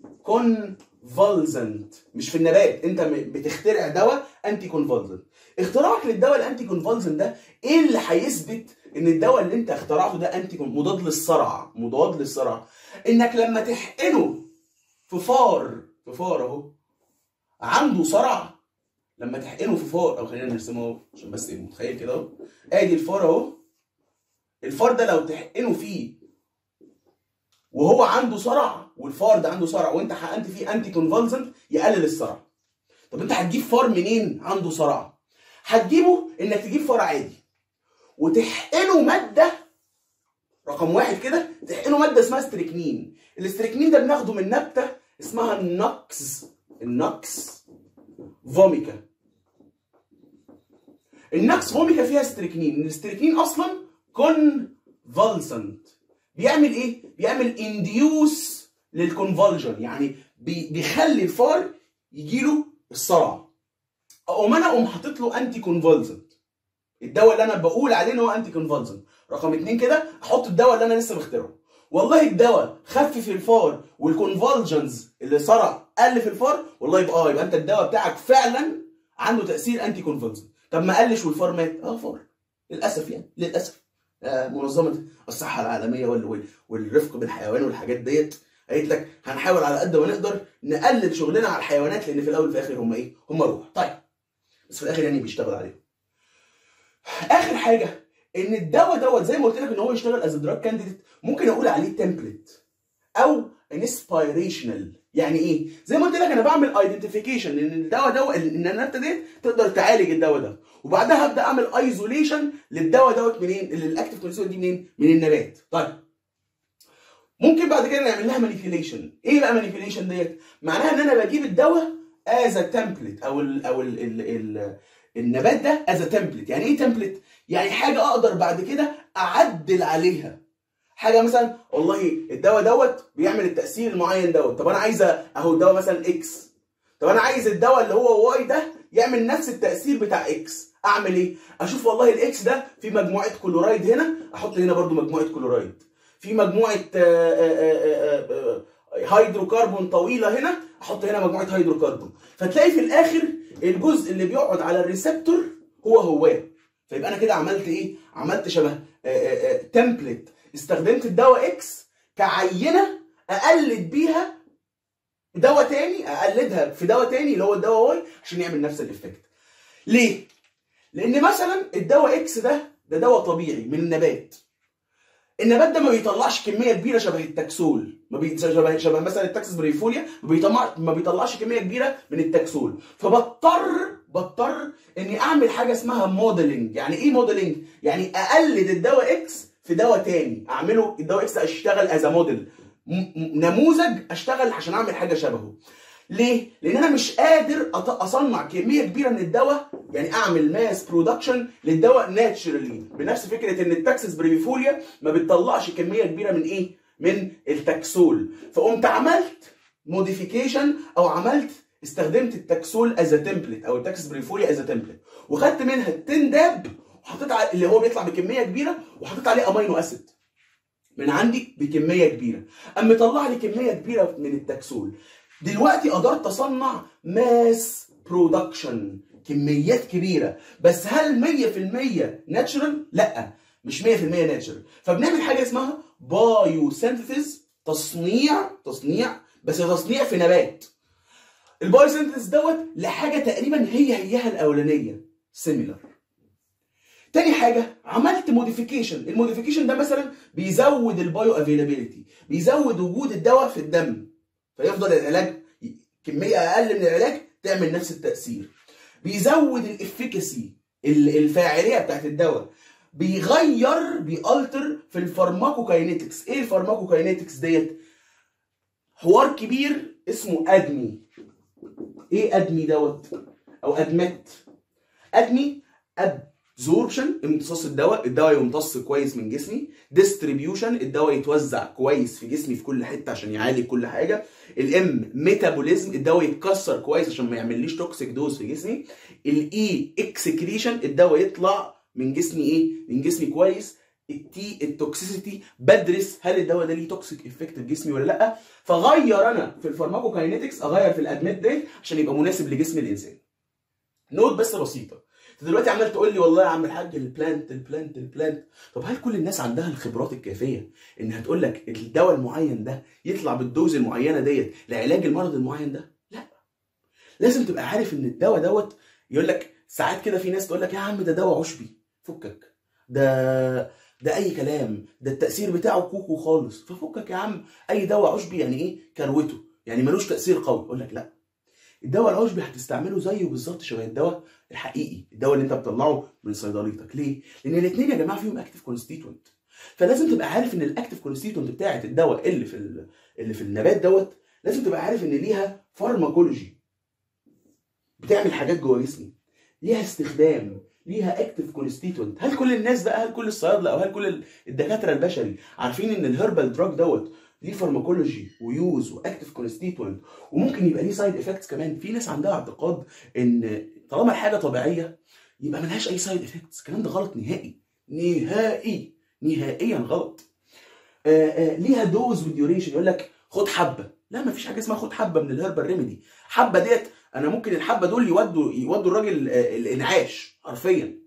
كونفولزنت مش في النبات انت م- بتخترع دواء انتي كونفولزنت اختراعك للدواء الانتي كونفولزنت ده ايه اللي هيثبت ان الدواء اللي انت اخترعته ده انتي كون- مضاد للصرع مضاد للصرع انك لما تحقنه في فار في فار اهو عنده صرع لما تحقنه في فار او خلينا نرسمه اهو عشان بس ايه متخيل كده اهو ادي الفار اهو الفار ده لو تحقنه فيه وهو عنده صرع والفار ده عنده صرع وانت حقنت فيه انتي كونفولسنت يقلل الصرع طب انت هتجيب فار منين عنده صرع هتجيبه انك تجيب فار عادي وتحقنه ماده رقم واحد كده تحقنه ماده اسمها ستريكنين الاستريكنين ده بناخده من نبته اسمها النكس النكس فوميكا النكس فوميكا فيها ستريكنين الاستريكنين اصلا كونفولسنت بيعمل ايه بيعمل انديوس للكونفولجن يعني بي- بيخلي الفار يجيله الصرع اقوم انا اقوم حاطط له انتي كونفولسنت الدواء اللي انا بقول عليه ان هو انتي كونفولسنت رقم اتنين كده احط الدواء اللي انا لسه مخترعه والله الدواء خفف الفار والكونفولجنز اللي صرع قل في الفار والله يبقى اه يبقى انت الدواء بتاعك فعلا عنده تاثير انتي كونفولسنت طب ما قلش والفار مات اه فار للاسف يعني للاسف آه منظمه الصحه العالميه وال- وال- والرفق بالحيوان والحاجات ديت قالت لك هنحاول على قد ما نقدر نقلل شغلنا على الحيوانات لان في الاول وفي الاخر هم ايه؟ هم روح طيب بس في الاخر يعني بيشتغل عليهم اخر حاجه ان الدواء دوت زي ما قلت لك ان هو يشتغل از دراج كانديديت ممكن اقول عليه تمبلت او انسبيريشنال يعني ايه زي ما قلت لك انا بعمل ايدنتيفيكيشن ان الدواء ده ان النبته ديت تقدر تعالج الدواء ده وبعدها هبدا اعمل ايزوليشن للدواء دوت منين اللي الاكتيف كونسيوم دي منين من النبات طيب ممكن بعد كده نعمل لها مانيبيوليشن ايه بقى مانيبيوليشن ديت معناها ان انا بجيب الدواء از تمبلت او ال او ال ال ال النبات ده از تمبلت يعني ايه تمبلت يعني حاجه اقدر بعد كده اعدل عليها حاجه مثلا والله الدواء دوت بيعمل التاثير المعين دوت طب انا عايزه اهو الدواء مثلا اكس طب انا عايز الدواء اللي هو واي ده يعمل نفس التاثير بتاع اكس اعمل ايه اشوف والله الاكس ده في مجموعه كلورايد هنا احط هنا برضو مجموعه كلورايد في مجموعه آه، آه، آه، آه، هيدروكربون طويله هنا احط هنا مجموعه هيدروكربون فتلاقي في الاخر الجزء اللي بيقعد على الريسبتور هو هو فيبقى انا كده عملت ايه عملت شبه تمبلت استخدمت الدواء اكس كعينه اقلد بيها دواء تاني اقلدها في دواء تاني اللي هو الدواء واي عشان يعمل نفس الايفكت ليه لان مثلا الدواء اكس ده ده دواء طبيعي من النبات النبات ده ما بيطلعش كميه كبيره شبه التكسول ما بي... شبه شبه مثلا التاكسس بريفوليا ما بيطلع ما بيطلعش كميه كبيره من التكسول فبضطر بضطر اني اعمل حاجه اسمها موديلنج يعني ايه موديلنج يعني اقلد الدواء اكس في دواء تاني اعمله الدواء اكس اشتغل از موديل نموذج اشتغل عشان اعمل حاجه شبهه ليه؟ لان انا مش قادر اصنع كميه كبيره من الدواء يعني اعمل ماس برودكشن للدواء ناتشرالي بنفس فكره ان التاكسس بريفوليا ما بتطلعش كميه كبيره من ايه؟ من التكسول فقمت عملت موديفيكيشن او عملت استخدمت التكسول از تمبلت او التاكسس بريفوليا از تمبلت وخدت منها التنداب وحطيت على اللي هو بيطلع بكميه كبيره وحطيت عليه امينو اسيد من عندي بكميه كبيره اما طلع لي كميه كبيره من التكسول دلوقتي قدرت اصنع ماس برودكشن كميات كبيره بس هل 100% ناتشرال لا مش 100% ناتشرال فبنعمل حاجه اسمها بايو سينثيسيس تصنيع تصنيع بس تصنيع في نبات البايو سينثيسيس دوت لحاجه تقريبا هي هيها الاولانيه سيميلر تاني حاجة عملت موديفيكيشن، الموديفيكيشن ده مثلا بيزود البايو افيلابيلتي، بيزود وجود الدواء في الدم، فيفضل العلاج كميه اقل من العلاج تعمل نفس التاثير بيزود الافيكاسي الفاعليه بتاعت الدواء بيغير بيالتر في الفارماكوكاينيتكس ايه الفارماكوكاينيتكس ديت حوار كبير اسمه ادمي ايه ادمي دوت او ادمت ادمي ابزوربشن امتصاص الدواء الدواء يمتص كويس من جسمي ديستريبيوشن الدواء يتوزع كويس في جسمي في كل حته عشان يعالج كل حاجه الام ميتابوليزم الدواء يتكسر كويس عشان ما يعمليش توكسيك دوز في جسمي الاي اكسكريشن الدواء يطلع من جسمي ايه من جسمي كويس التي التوكسيسيتي بدرس هل الدواء ده ليه توكسيك افكت في جسمي ولا لا فغير انا في الفارماكوكاينيتكس اغير في الادميت ديت عشان يبقى مناسب لجسم الانسان نوت بس بسيطه انت دلوقتي عمال تقول لي والله يا عم الحاج البلانت البلانت البلانت طب هل كل الناس عندها الخبرات الكافيه انها تقول لك الدواء المعين ده يطلع بالدوز المعينه ديت لعلاج المرض المعين ده لا لازم تبقى عارف ان الدواء دوت يقول لك ساعات كده في ناس تقول لك يا عم ده دواء عشبي فكك ده ده اي كلام ده التاثير بتاعه كوكو خالص ففكك يا عم اي دواء عشبي يعني ايه كروته يعني ملوش تاثير قوي يقول لك لا الدواء العشبي هتستعمله زيه بالظبط شبه الدواء الحقيقي الدواء اللي انت بتطلعه من صيدليتك ليه لان الاثنين يا جماعه فيهم اكتيف كونستيتوينت فلازم تبقى عارف ان الاكتيف كونستيتوينت بتاعه الدواء اللي في اللي في النبات دوت لازم تبقى عارف ان ليها فارماكولوجي بتعمل حاجات جوه جسمي ليها استخدام ليها اكتيف كونستيتوينت هل كل الناس بقى هل كل الصيادله او هل كل الدكاتره البشري عارفين ان الهربال دراج دوت ليه فارماكولوجي ويوز واكتيف كونستيتوينت وممكن يبقى ليه سايد افكتس كمان في ناس عندها اعتقاد ان طالما الحاجه طبيعيه يبقى ملهاش اي سايد افكتس الكلام ده غلط نهائي نهائي نهائيا غلط آآ آآ ليها دوز وديوريشن يقول لك خد حبه لا ما فيش حاجه اسمها خد حبه من الهربال ريميدي حبه ديت انا ممكن الحبه دول يودوا يودوا الراجل الانعاش حرفيا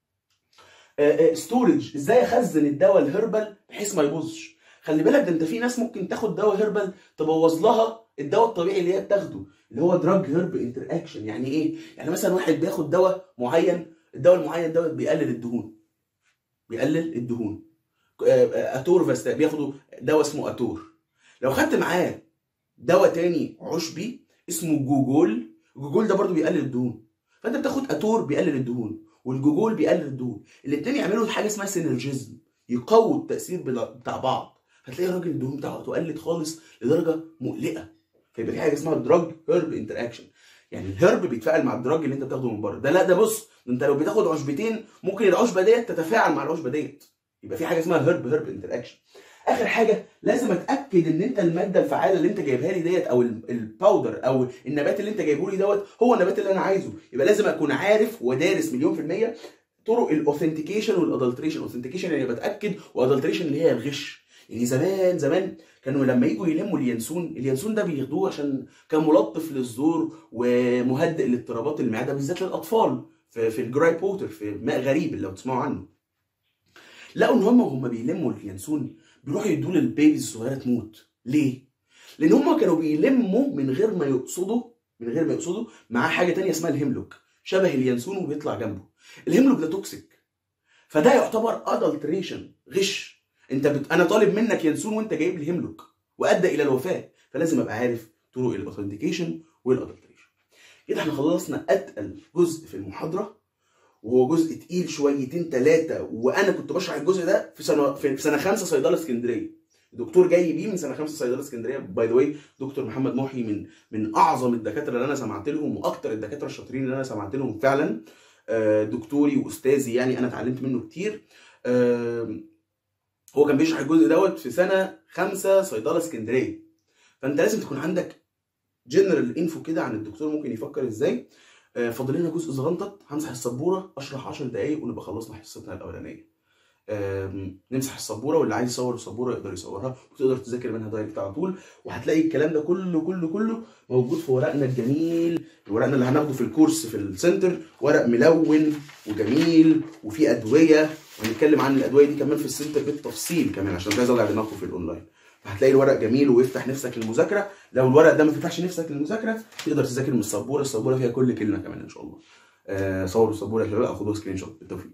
ستورج ازاي اخزن الدواء الهربال بحيث ما يبوظش خلي بالك ده انت في ناس ممكن تاخد دواء هربال تبوظ لها الدواء الطبيعي اللي هي بتاخده اللي هو دراج هرب انتر اكشن يعني ايه يعني مثلا واحد بياخد دواء معين الدواء المعين دوت بيقلل الدهون بيقلل الدهون اتور فاست بياخدوا دواء اسمه اتور لو خدت معاه دواء تاني عشبي اسمه جوجول الجوجول ده برضو بيقلل الدهون فانت بتاخد اتور بيقلل الدهون والجوجول بيقلل الدهون الاثنين يعملوا حاجه اسمها سينرجيزم يقووا التاثير بتاع بعض هتلاقي الراجل الدهون بتاعته قلت خالص لدرجه مقلقه فيبقى في حاجه اسمها دراج هيرب انتر اكشن يعني الهرب بيتفاعل مع الدراج اللي انت بتاخده من بره ده لا ده بص انت لو بتاخد عشبتين ممكن العشبه ديت تتفاعل مع العشبه ديت يبقى في حاجه اسمها هرب هرب انتر اكشن اخر حاجه لازم اتاكد ان انت الماده الفعاله اللي انت جايبها لي ديت او الباودر او النبات اللي انت جايبه لي دوت هو النبات اللي انا عايزه يبقى لازم اكون عارف ودارس مليون في الميه طرق الاوثنتيكيشن والادلتريشن اوثنتيكيشن يعني بتاكد وادلتريشن اللي هي الغش يعني زمان زمان كانوا لما يجوا يلموا اليانسون اليانسون ده بياخدوه عشان كملطف للزور ومهدئ لاضطرابات المعده بالذات للاطفال في, في الجراي بوتر في ماء غريب اللي لو تسمعوا عنه لقوا ان هم وهم بيلموا اليانسون بيروحوا يدوه للبيبي الصغيره تموت ليه لان هم كانوا بيلموا من غير ما يقصدوا من غير ما يقصدوا معاه حاجه تانية اسمها الهيملوك شبه اليانسون وبيطلع جنبه الهيملوك ده توكسيك فده يعتبر ادلتريشن غش انت بت... انا طالب منك ينسون وانت جايب لي هيملوك وادى الى الوفاه فلازم ابقى عارف طرق الاوثنتيكيشن والادلتريشن كده احنا خلصنا اتقل جزء في المحاضره وهو جزء تقيل شويتين ثلاثه وانا كنت بشرح الجزء ده في سنه في سنه خمسه صيدله اسكندريه الدكتور جاي بيه من سنه خمسه صيدله اسكندريه باي ذا واي دكتور محمد محي من من اعظم الدكاتره اللي انا سمعت لهم واكتر الدكاتره الشاطرين اللي انا سمعت لهم فعلا آه، دكتوري واستاذي يعني انا اتعلمت منه كتير آه، هو كان بيشرح الجزء دوت في سنه خمسه صيدله اسكندريه فانت لازم تكون عندك جنرال انفو كده عن الدكتور ممكن يفكر ازاي آه، فاضل لنا جزء صغنطط همسح السبوره اشرح 10 دقايق ونبقى خلصنا حصتنا الاولانيه آم، نمسح السبوره واللي عايز يصور السبوره يقدر يصورها وتقدر تذاكر منها دايركت على طول وهتلاقي الكلام ده كله كله كله موجود في ورقنا الجميل ورقنا اللي هناخده في الكورس في السنتر ورق ملون وجميل وفيه ادويه وهنتكلم عن الادويه دي كمان في السنتر بالتفصيل كمان عشان مش عايز اوجع دماغكم في الاونلاين فهتلاقي الورق جميل ويفتح نفسك للمذاكره لو الورق ده ما فتحش نفسك للمذاكره تقدر تذاكر من السبوره السبوره فيها كل كلمه كمان ان شاء الله آه صوروا السبوره يا شباب او خدوا سكرين شوت بالتوفيق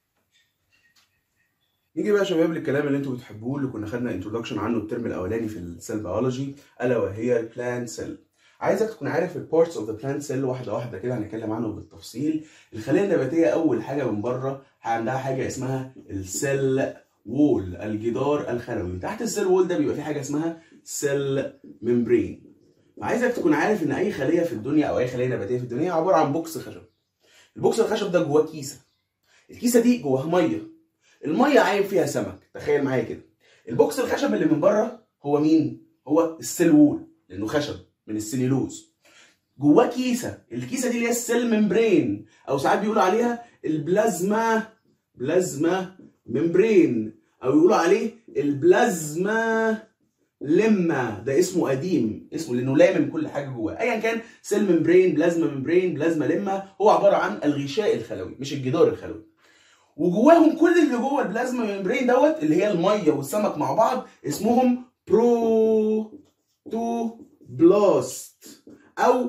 نيجي بقى يا شباب للكلام اللي انتوا بتحبوه اللي كنا خدنا انتروداكشن عنه الترم الاولاني في السيل بيولوجي الا وهي البلانت سيل عايزك تكون عارف البارتس اوف ذا بلانت سيل واحده واحده كده هنتكلم عنه بالتفصيل الخليه النباتيه اول حاجه من بره عندها حاجه اسمها السيل وول الجدار الخلوي تحت السيل وول ده بيبقى في حاجه اسمها سيل ممبرين فعايزك تكون عارف ان اي خليه في الدنيا او اي خليه نباتيه في الدنيا عباره عن بوكس خشب البوكس الخشب ده جواه كيسه الكيسه دي جواها ميه الميه عايم فيها سمك تخيل معايا كده البوكس الخشب اللي من بره هو مين هو السيل وول لانه خشب من السليلوز جواه كيسه الكيسه دي اللي هي السيل ممبرين او ساعات بيقولوا عليها البلازما بلازما ممبرين او يقولوا عليه البلازما لما ده اسمه قديم اسمه لانه لامم كل حاجه جواه ايا كان سيل ممبرين بلازما ممبرين بلازما لما هو عباره عن الغشاء الخلوي مش الجدار الخلوي وجواهم كل اللي جوه البلازما ممبرين دوت اللي هي الميه والسمك مع بعض اسمهم بروتوبلاست او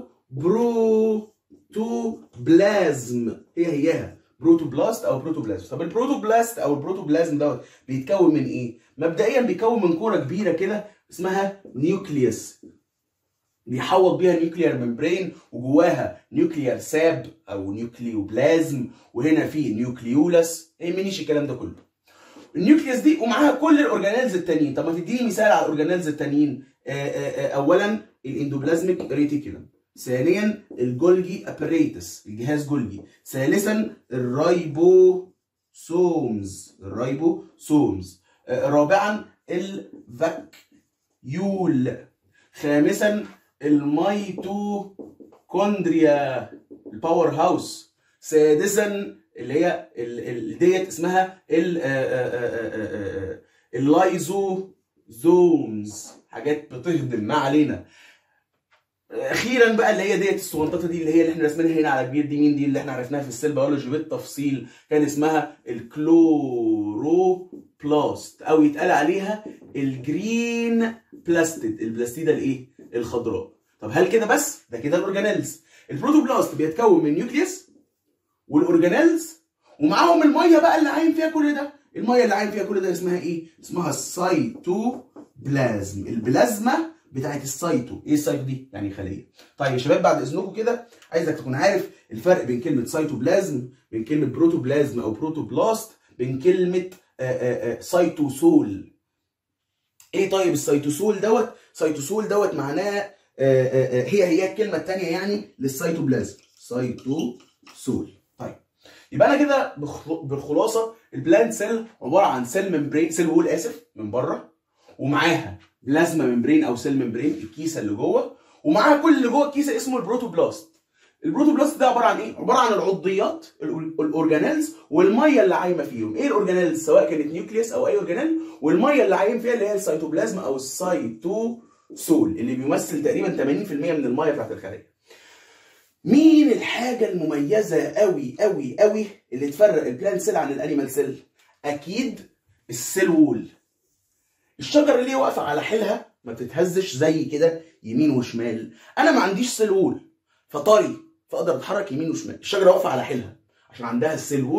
بروتوبلازم هي هيها بروتوبلاست او بروتوبلازم طب البروتوبلاست او البروتوبلازم دوت بيتكون من ايه مبدئيا بيكون من كوره كبيره كده اسمها نيوكليوس بيحوط بيها نيوكليير ممبرين وجواها نيوكليير ساب او نيوكليوبلازم وهنا في نيوكليولس ما يهمنيش الكلام ده كله النيوكليوس دي ومعاها كل الاورجانيلز التانيين طب ما تديني مثال على الاورجانيلز التانيين آه، آه، آه، اولا الاندوبلازميك ريتيكولم ثانيا الجولجي اباريتس الجهاز جولجي ثالثا الرايبوسومز الرايبوسومز آه، رابعا الفاكيول خامسا الميتوكوندريا الباور هاوس سادسا اللي هي ال- ال- ديت اسمها ال- آه، آه، آه، آه، آه، اللايزوزومز حاجات بتهضم ما علينا اخيرا بقى اللي هي ديت الصغنططه دي اللي هي اللي احنا رسمينها هنا على كبير دي مين دي اللي احنا عرفناها في السيل بيولوجي بالتفصيل كان اسمها الكلوروبلاست او يتقال عليها الجرين بلاستيد البلاستيده الايه الخضراء طب هل كده بس ده كده الاورجانيلز البروتوبلاست بيتكون من نيوكليوس والاورجانيلز ومعاهم الميه بقى اللي عايم فيها كل ده الميه اللي عايم فيها كل ده اسمها ايه اسمها السيتوبلازم البلازما بتاعت السايتو ايه السايتو دي يعني خليه طيب يا شباب بعد اذنكم كده عايزك تكون عارف الفرق بين كلمه سايتوبلازم بين كلمه بروتوبلازم او بروتوبلاست بين كلمه آه، آه، آه، سايتوسول ايه طيب السيتوسول دوت سيتوسول دوت معناه آه، آه، آه، هي هي الكلمه الثانيه يعني للسيتوبلازم سيتوسول طيب يبقى انا كده بخل- بالخلاصه البلانت سيل عباره عن سيل ممبرين سيل وول اسف من بره ومعاها بلازما ممبرين او سيل ممبرين الكيسه اللي جوه ومعاها كل اللي جوه الكيسه اسمه البروتوبلاست البروتوبلاست ده عباره عن ايه؟ عباره عن العضيات ال- الاورجانيلز والميه اللي عايمه فيهم، ايه الاورجانيلز سواء كانت نيوكليوس او اي اورجانيل والميه اللي عايم فيها اللي هي السيتوبلازم او السيتوسول اللي بيمثل تقريبا 80% من الميه بتاعت الخليه. مين الحاجه المميزه قوي قوي قوي اللي تفرق البلانت سيل عن الانيمال سيل؟ اكيد السيل وول. الشجره اللي هي واقفه على حيلها ما بتتهزش زي كده يمين وشمال انا ما عنديش سيل وول فطري فاقدر اتحرك يمين وشمال الشجره واقفه على حيلها عشان عندها السيل وول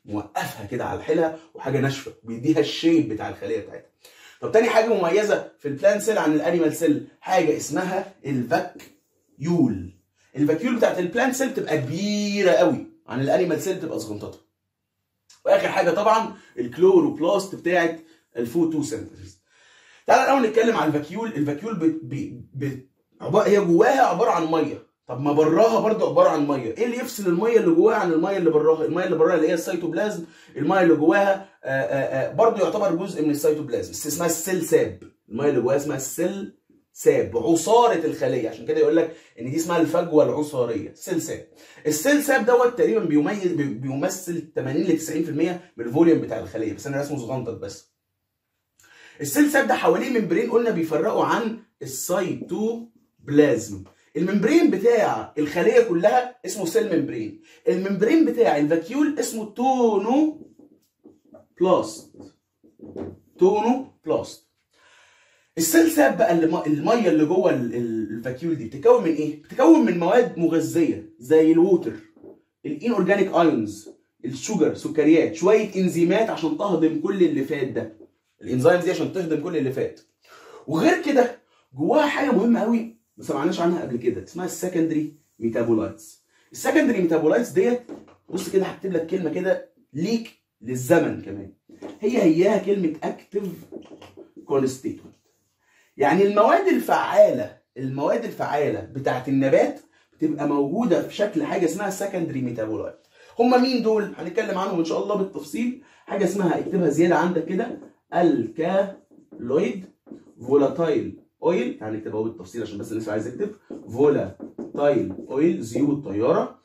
موقفها كده على حيلها وحاجه ناشفه بيديها الشيب بتاع الخليه بتاعتها طب تاني حاجه مميزه في البلان سيل عن الانيمال سيل حاجه اسمها الفاكيول الفاكيول بتاعت البلان سيل بتبقى كبيره قوي عن الانيمال سيل بتبقى صغنططه واخر حاجه طبعا الكلوروبلاست بتاعت الفوتوسينثيسيس تعالى الاول نتكلم عن الفاكيول الفاكيول بت... ب... ب... عبارة... هي جواها عباره عن ميه طب ما براها برضو عباره عن ميه ايه اللي يفصل الميه اللي جواها عن الميه اللي براها الميه اللي براها اللي هي السيتوبلازم الميه اللي جواها آآ آآ برضو يعتبر جزء من السيتوبلازم بس اسمها السيل ساب الميه اللي جواها اسمها السيل ساب عصاره الخليه عشان كده يقول لك ان دي اسمها الفجوه العصاريه سيل ساب السيل ساب دوت تقريبا بيميز بيمثل 80 ل 90% من الفوليوم بتاع الخليه بس انا رسمه صغنطط بس السيل ساب ده حواليه ممبرين قلنا بيفرقوا عن السيتوبلازم الممبرين بتاع الخليه كلها اسمه سيل ممبرين الممبرين بتاع الفاكيول اسمه تونو بلاست تونو بلاست السيل ساب بقى الميه اللي جوه الفاكيول دي بتتكون من ايه بتتكون من مواد مغذيه زي الووتر الان اورجانيك ايونز الشوجر سكريات شويه انزيمات عشان تهضم كل اللي فات ده الانزيمز دي عشان تهضم كل اللي فات وغير كده جواها حاجه مهمه قوي ما سمعناش عنها قبل كده اسمها السكندري ميتابولايتس السكندري ميتابولايتس ديت بص كده هكتب لك كلمه كده ليك للزمن كمان هي هياها كلمه اكتف كونستيتوينت يعني المواد الفعاله المواد الفعاله بتاعت النبات بتبقى موجوده في شكل حاجه اسمها سكندري ميتابولايت هم مين دول هنتكلم عنهم ان شاء الله بالتفصيل حاجه اسمها اكتبها زياده عندك كده الكالويد فولاتايل اويل يعني نكتبها بالتفصيل عشان بس الناس عايز يكتب فولاتايل اويل زيوت طياره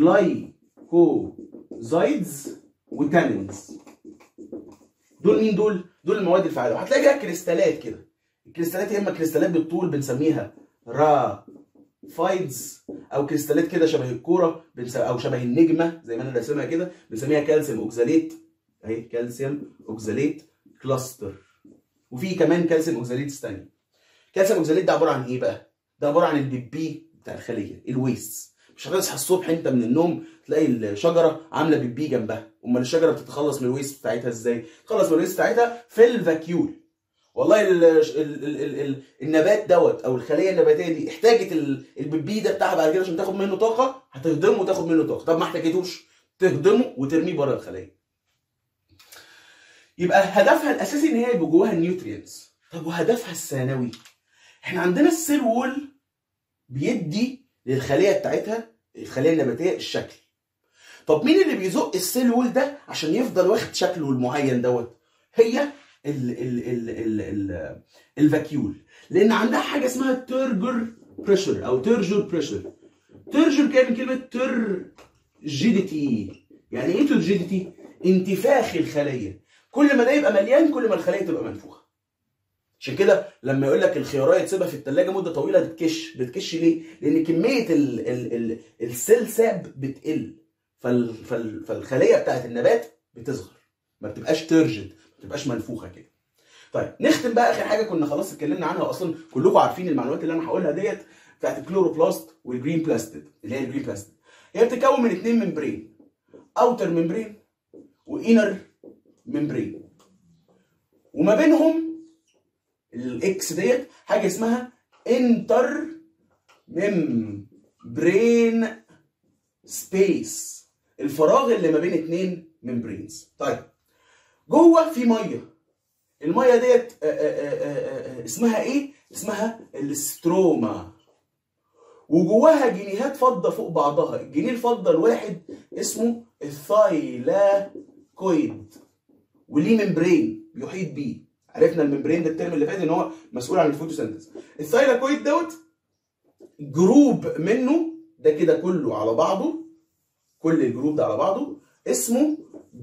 جلايكوزايدز وتانينز دول مين دول؟ دول المواد الفعاله وهتلاقي فيها كريستالات كده الكريستالات يا اما كريستالات بالطول بنسميها را فايدز او كريستالات كده شبه الكوره او شبه النجمه زي ما انا راسمها كده بنسميها كالسيوم اوكزاليت اهي كالسيوم اوكزاليت كلاستر وفي كمان كالسيوم اوكزاليتس ثانيه كالسيوم اوكزاليت ده عباره عن ايه بقى؟ ده عباره عن البيبي بتاع الخليه الويست مش هتصحى الصبح انت من النوم تلاقي الشجره عامله بيبي جنبها امال الشجره بتتخلص من الويست بتاعتها ازاي؟ تتخلص من الويست بتاعتها في الفاكيول والله ال ال ال ال النبات دوت او الخليه النباتيه دي احتاجت البيبي ده بتاعها بعد كده عشان تاخد منه طاقه هتهضمه وتاخد منه طاقه طب ما احتاجتوش تهضمه وترميه بره الخليه يبقى هدفها الاساسي ان هي يبقى جواها النيوترينتس طب وهدفها الثانوي احنا عندنا السيل وول بيدي للخليه بتاعتها الخليه النباتيه الشكل طب مين اللي بيزق السيل وول ده عشان يفضل واخد شكله المعين دوت هي ال ال ال ال ال الفاكيول لان عندها حاجه اسمها ترجر بريشر او ترجر بريشر ترجر جاي من كلمه ترجيديتي يعني ايه ترجيديتي انتفاخ الخليه كل ما ده يبقى مليان كل ما الخليه تبقى منفوخه عشان كده لما يقول لك الخياريه تسيبها في الثلاجه مده طويله بتكش بتكش ليه لان كميه ال ال ال السيل ساب بتقل فال فال فالخليه بتاعت النبات بتصغر ما بتبقاش ترجد ما بتبقاش منفوخه كده طيب نختم بقى اخر حاجه كنا خلاص اتكلمنا عنها اصلا كلكم عارفين المعلومات اللي انا هقولها ديت بتاعت الكلوروبلاست والجرين بلاستيد اللي هي الجرين بلاستيد هي بتتكون من اثنين ممبرين اوتر ممبرين وانر ممبرين وما بينهم الاكس ديت حاجه اسمها انتر ممبرين سبيس الفراغ اللي ما بين اثنين ممبرينز طيب جوه في ميه الميه ديت آآ آآ اسمها ايه اسمها الستروما وجواها جنيهات فضه فوق بعضها الجنيه الفضه الواحد اسمه الثايلاكويد وليه ممبرين بيحيط بيه عرفنا الممبرين ده الترم اللي فات ان هو مسؤول عن الفوتوسينثيز الثايلاكويد دوت جروب منه ده كده كله على بعضه كل الجروب ده على بعضه اسمه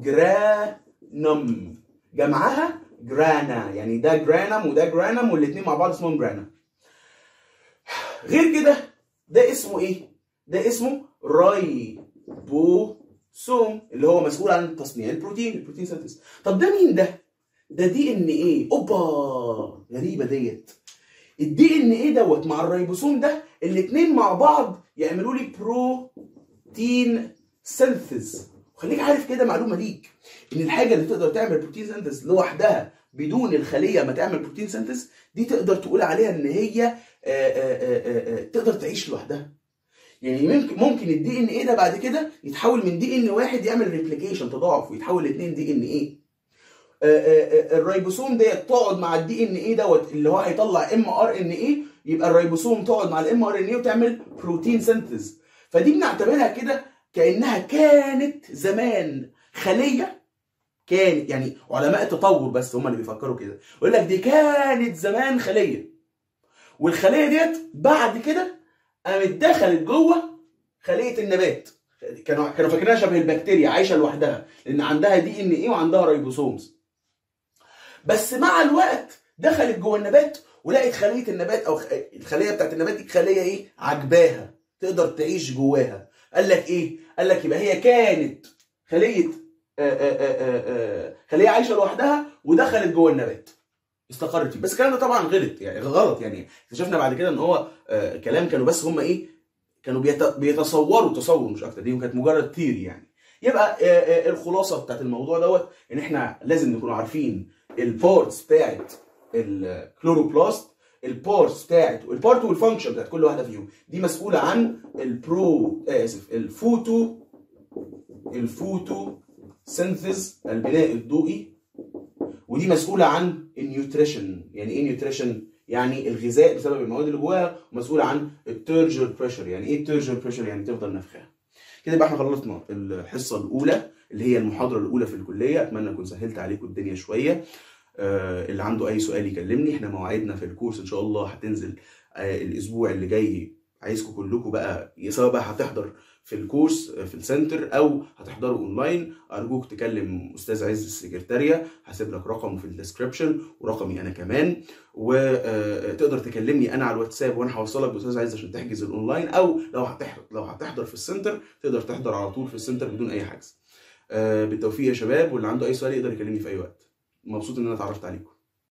جرانم جمعها جرانا يعني ده جرانم وده جرانم والاثنين مع بعض اسمهم جرانا غير كده ده اسمه ايه ده اسمه رايبوسوم اللي هو مسؤول عن تصنيع البروتين البروتين سينثيز طب ده مين ده ده دي ان ايه اوبا غريبه ديت الدي ان ايه دوت مع الريبوسوم ده الاثنين مع بعض يعملوا لي بروتين سينثيز خليك عارف كده معلومه ليك ان الحاجه اللي تقدر تعمل بروتين سنتز لوحدها بدون الخليه ما تعمل بروتين سنتز دي تقدر تقول عليها ان هي آآ آآ آآ تقدر تعيش لوحدها يعني ممكن ممكن الدي ان ايه ده بعد كده يتحول من دي ان واحد يعمل ريبليكيشن تضاعف ويتحول لاثنين دي ان ايه الريبوسوم ديت تقعد مع الدي ان ايه دوت اللي هو هيطلع ام ار ان ايه يبقى الريبوسوم تقعد مع الام ار ان ايه وتعمل بروتين سنتز فدي بنعتبرها كده كانها كانت زمان خليه كان يعني علماء التطور بس هم اللي بيفكروا كده يقول لك دي كانت زمان خليه والخليه ديت بعد كده قامت دخلت جوه خليه النبات كانوا كانوا فاكرينها شبه البكتيريا عايشه لوحدها لان عندها دي ان ايه وعندها ريبوسومز بس مع الوقت دخلت جوه النبات ولقت خليه النبات او الخليه بتاعت النبات دي خليه ايه عجباها تقدر تعيش جواها قال لك ايه قال لك يبقى هي كانت خليه آآ آآ آآ خليه عايشه لوحدها ودخلت جوه النبات استقرت فيه بس الكلام ده طبعا غلط يعني غلط يعني اكتشفنا بعد كده ان هو كلام كانوا بس هم ايه كانوا بيتصوروا تصور مش اكتر دي كانت مجرد ثيري يعني يبقى الخلاصه بتاعت الموضوع دوت ان احنا لازم نكونوا عارفين البارتس بتاعت الكلوروبلاست البارتس بتاعت البارت والفانكشن بتاعت كل واحده فيهم دي مسؤوله عن البرو اسف الفوتو الفوتو سينثيز البناء الضوئي ودي مسؤوله عن النيوتريشن يعني ايه نيوتريشن يعني الغذاء بسبب المواد اللي جواها ومسؤوله عن التيرجر بريشر يعني ايه التيرجر بريشر يعني تفضل نفخها كده يبقى احنا خلصنا الحصه الاولى اللي هي المحاضره الاولى في الكليه اتمنى اكون سهلت عليكم الدنيا شويه آه اللي عنده اي سؤال يكلمني احنا مواعيدنا في الكورس ان شاء الله هتنزل آه الاسبوع اللي جاي عايزكم كلكم بقى سواء بقى هتحضر في الكورس في السنتر او هتحضروا اونلاين ارجوك تكلم استاذ عز السكرتاريه هسيب لك رقمه في الديسكربشن ورقمي انا كمان وتقدر تكلمني انا على الواتساب وانا هوصلك باستاذ عز عشان تحجز الاونلاين او لو هتحضر لو هتحضر في السنتر تقدر تحضر على طول في السنتر بدون اي حجز بالتوفيق يا شباب واللي عنده اي سؤال يقدر يكلمني في اي وقت مبسوط ان انا اتعرفت عليكم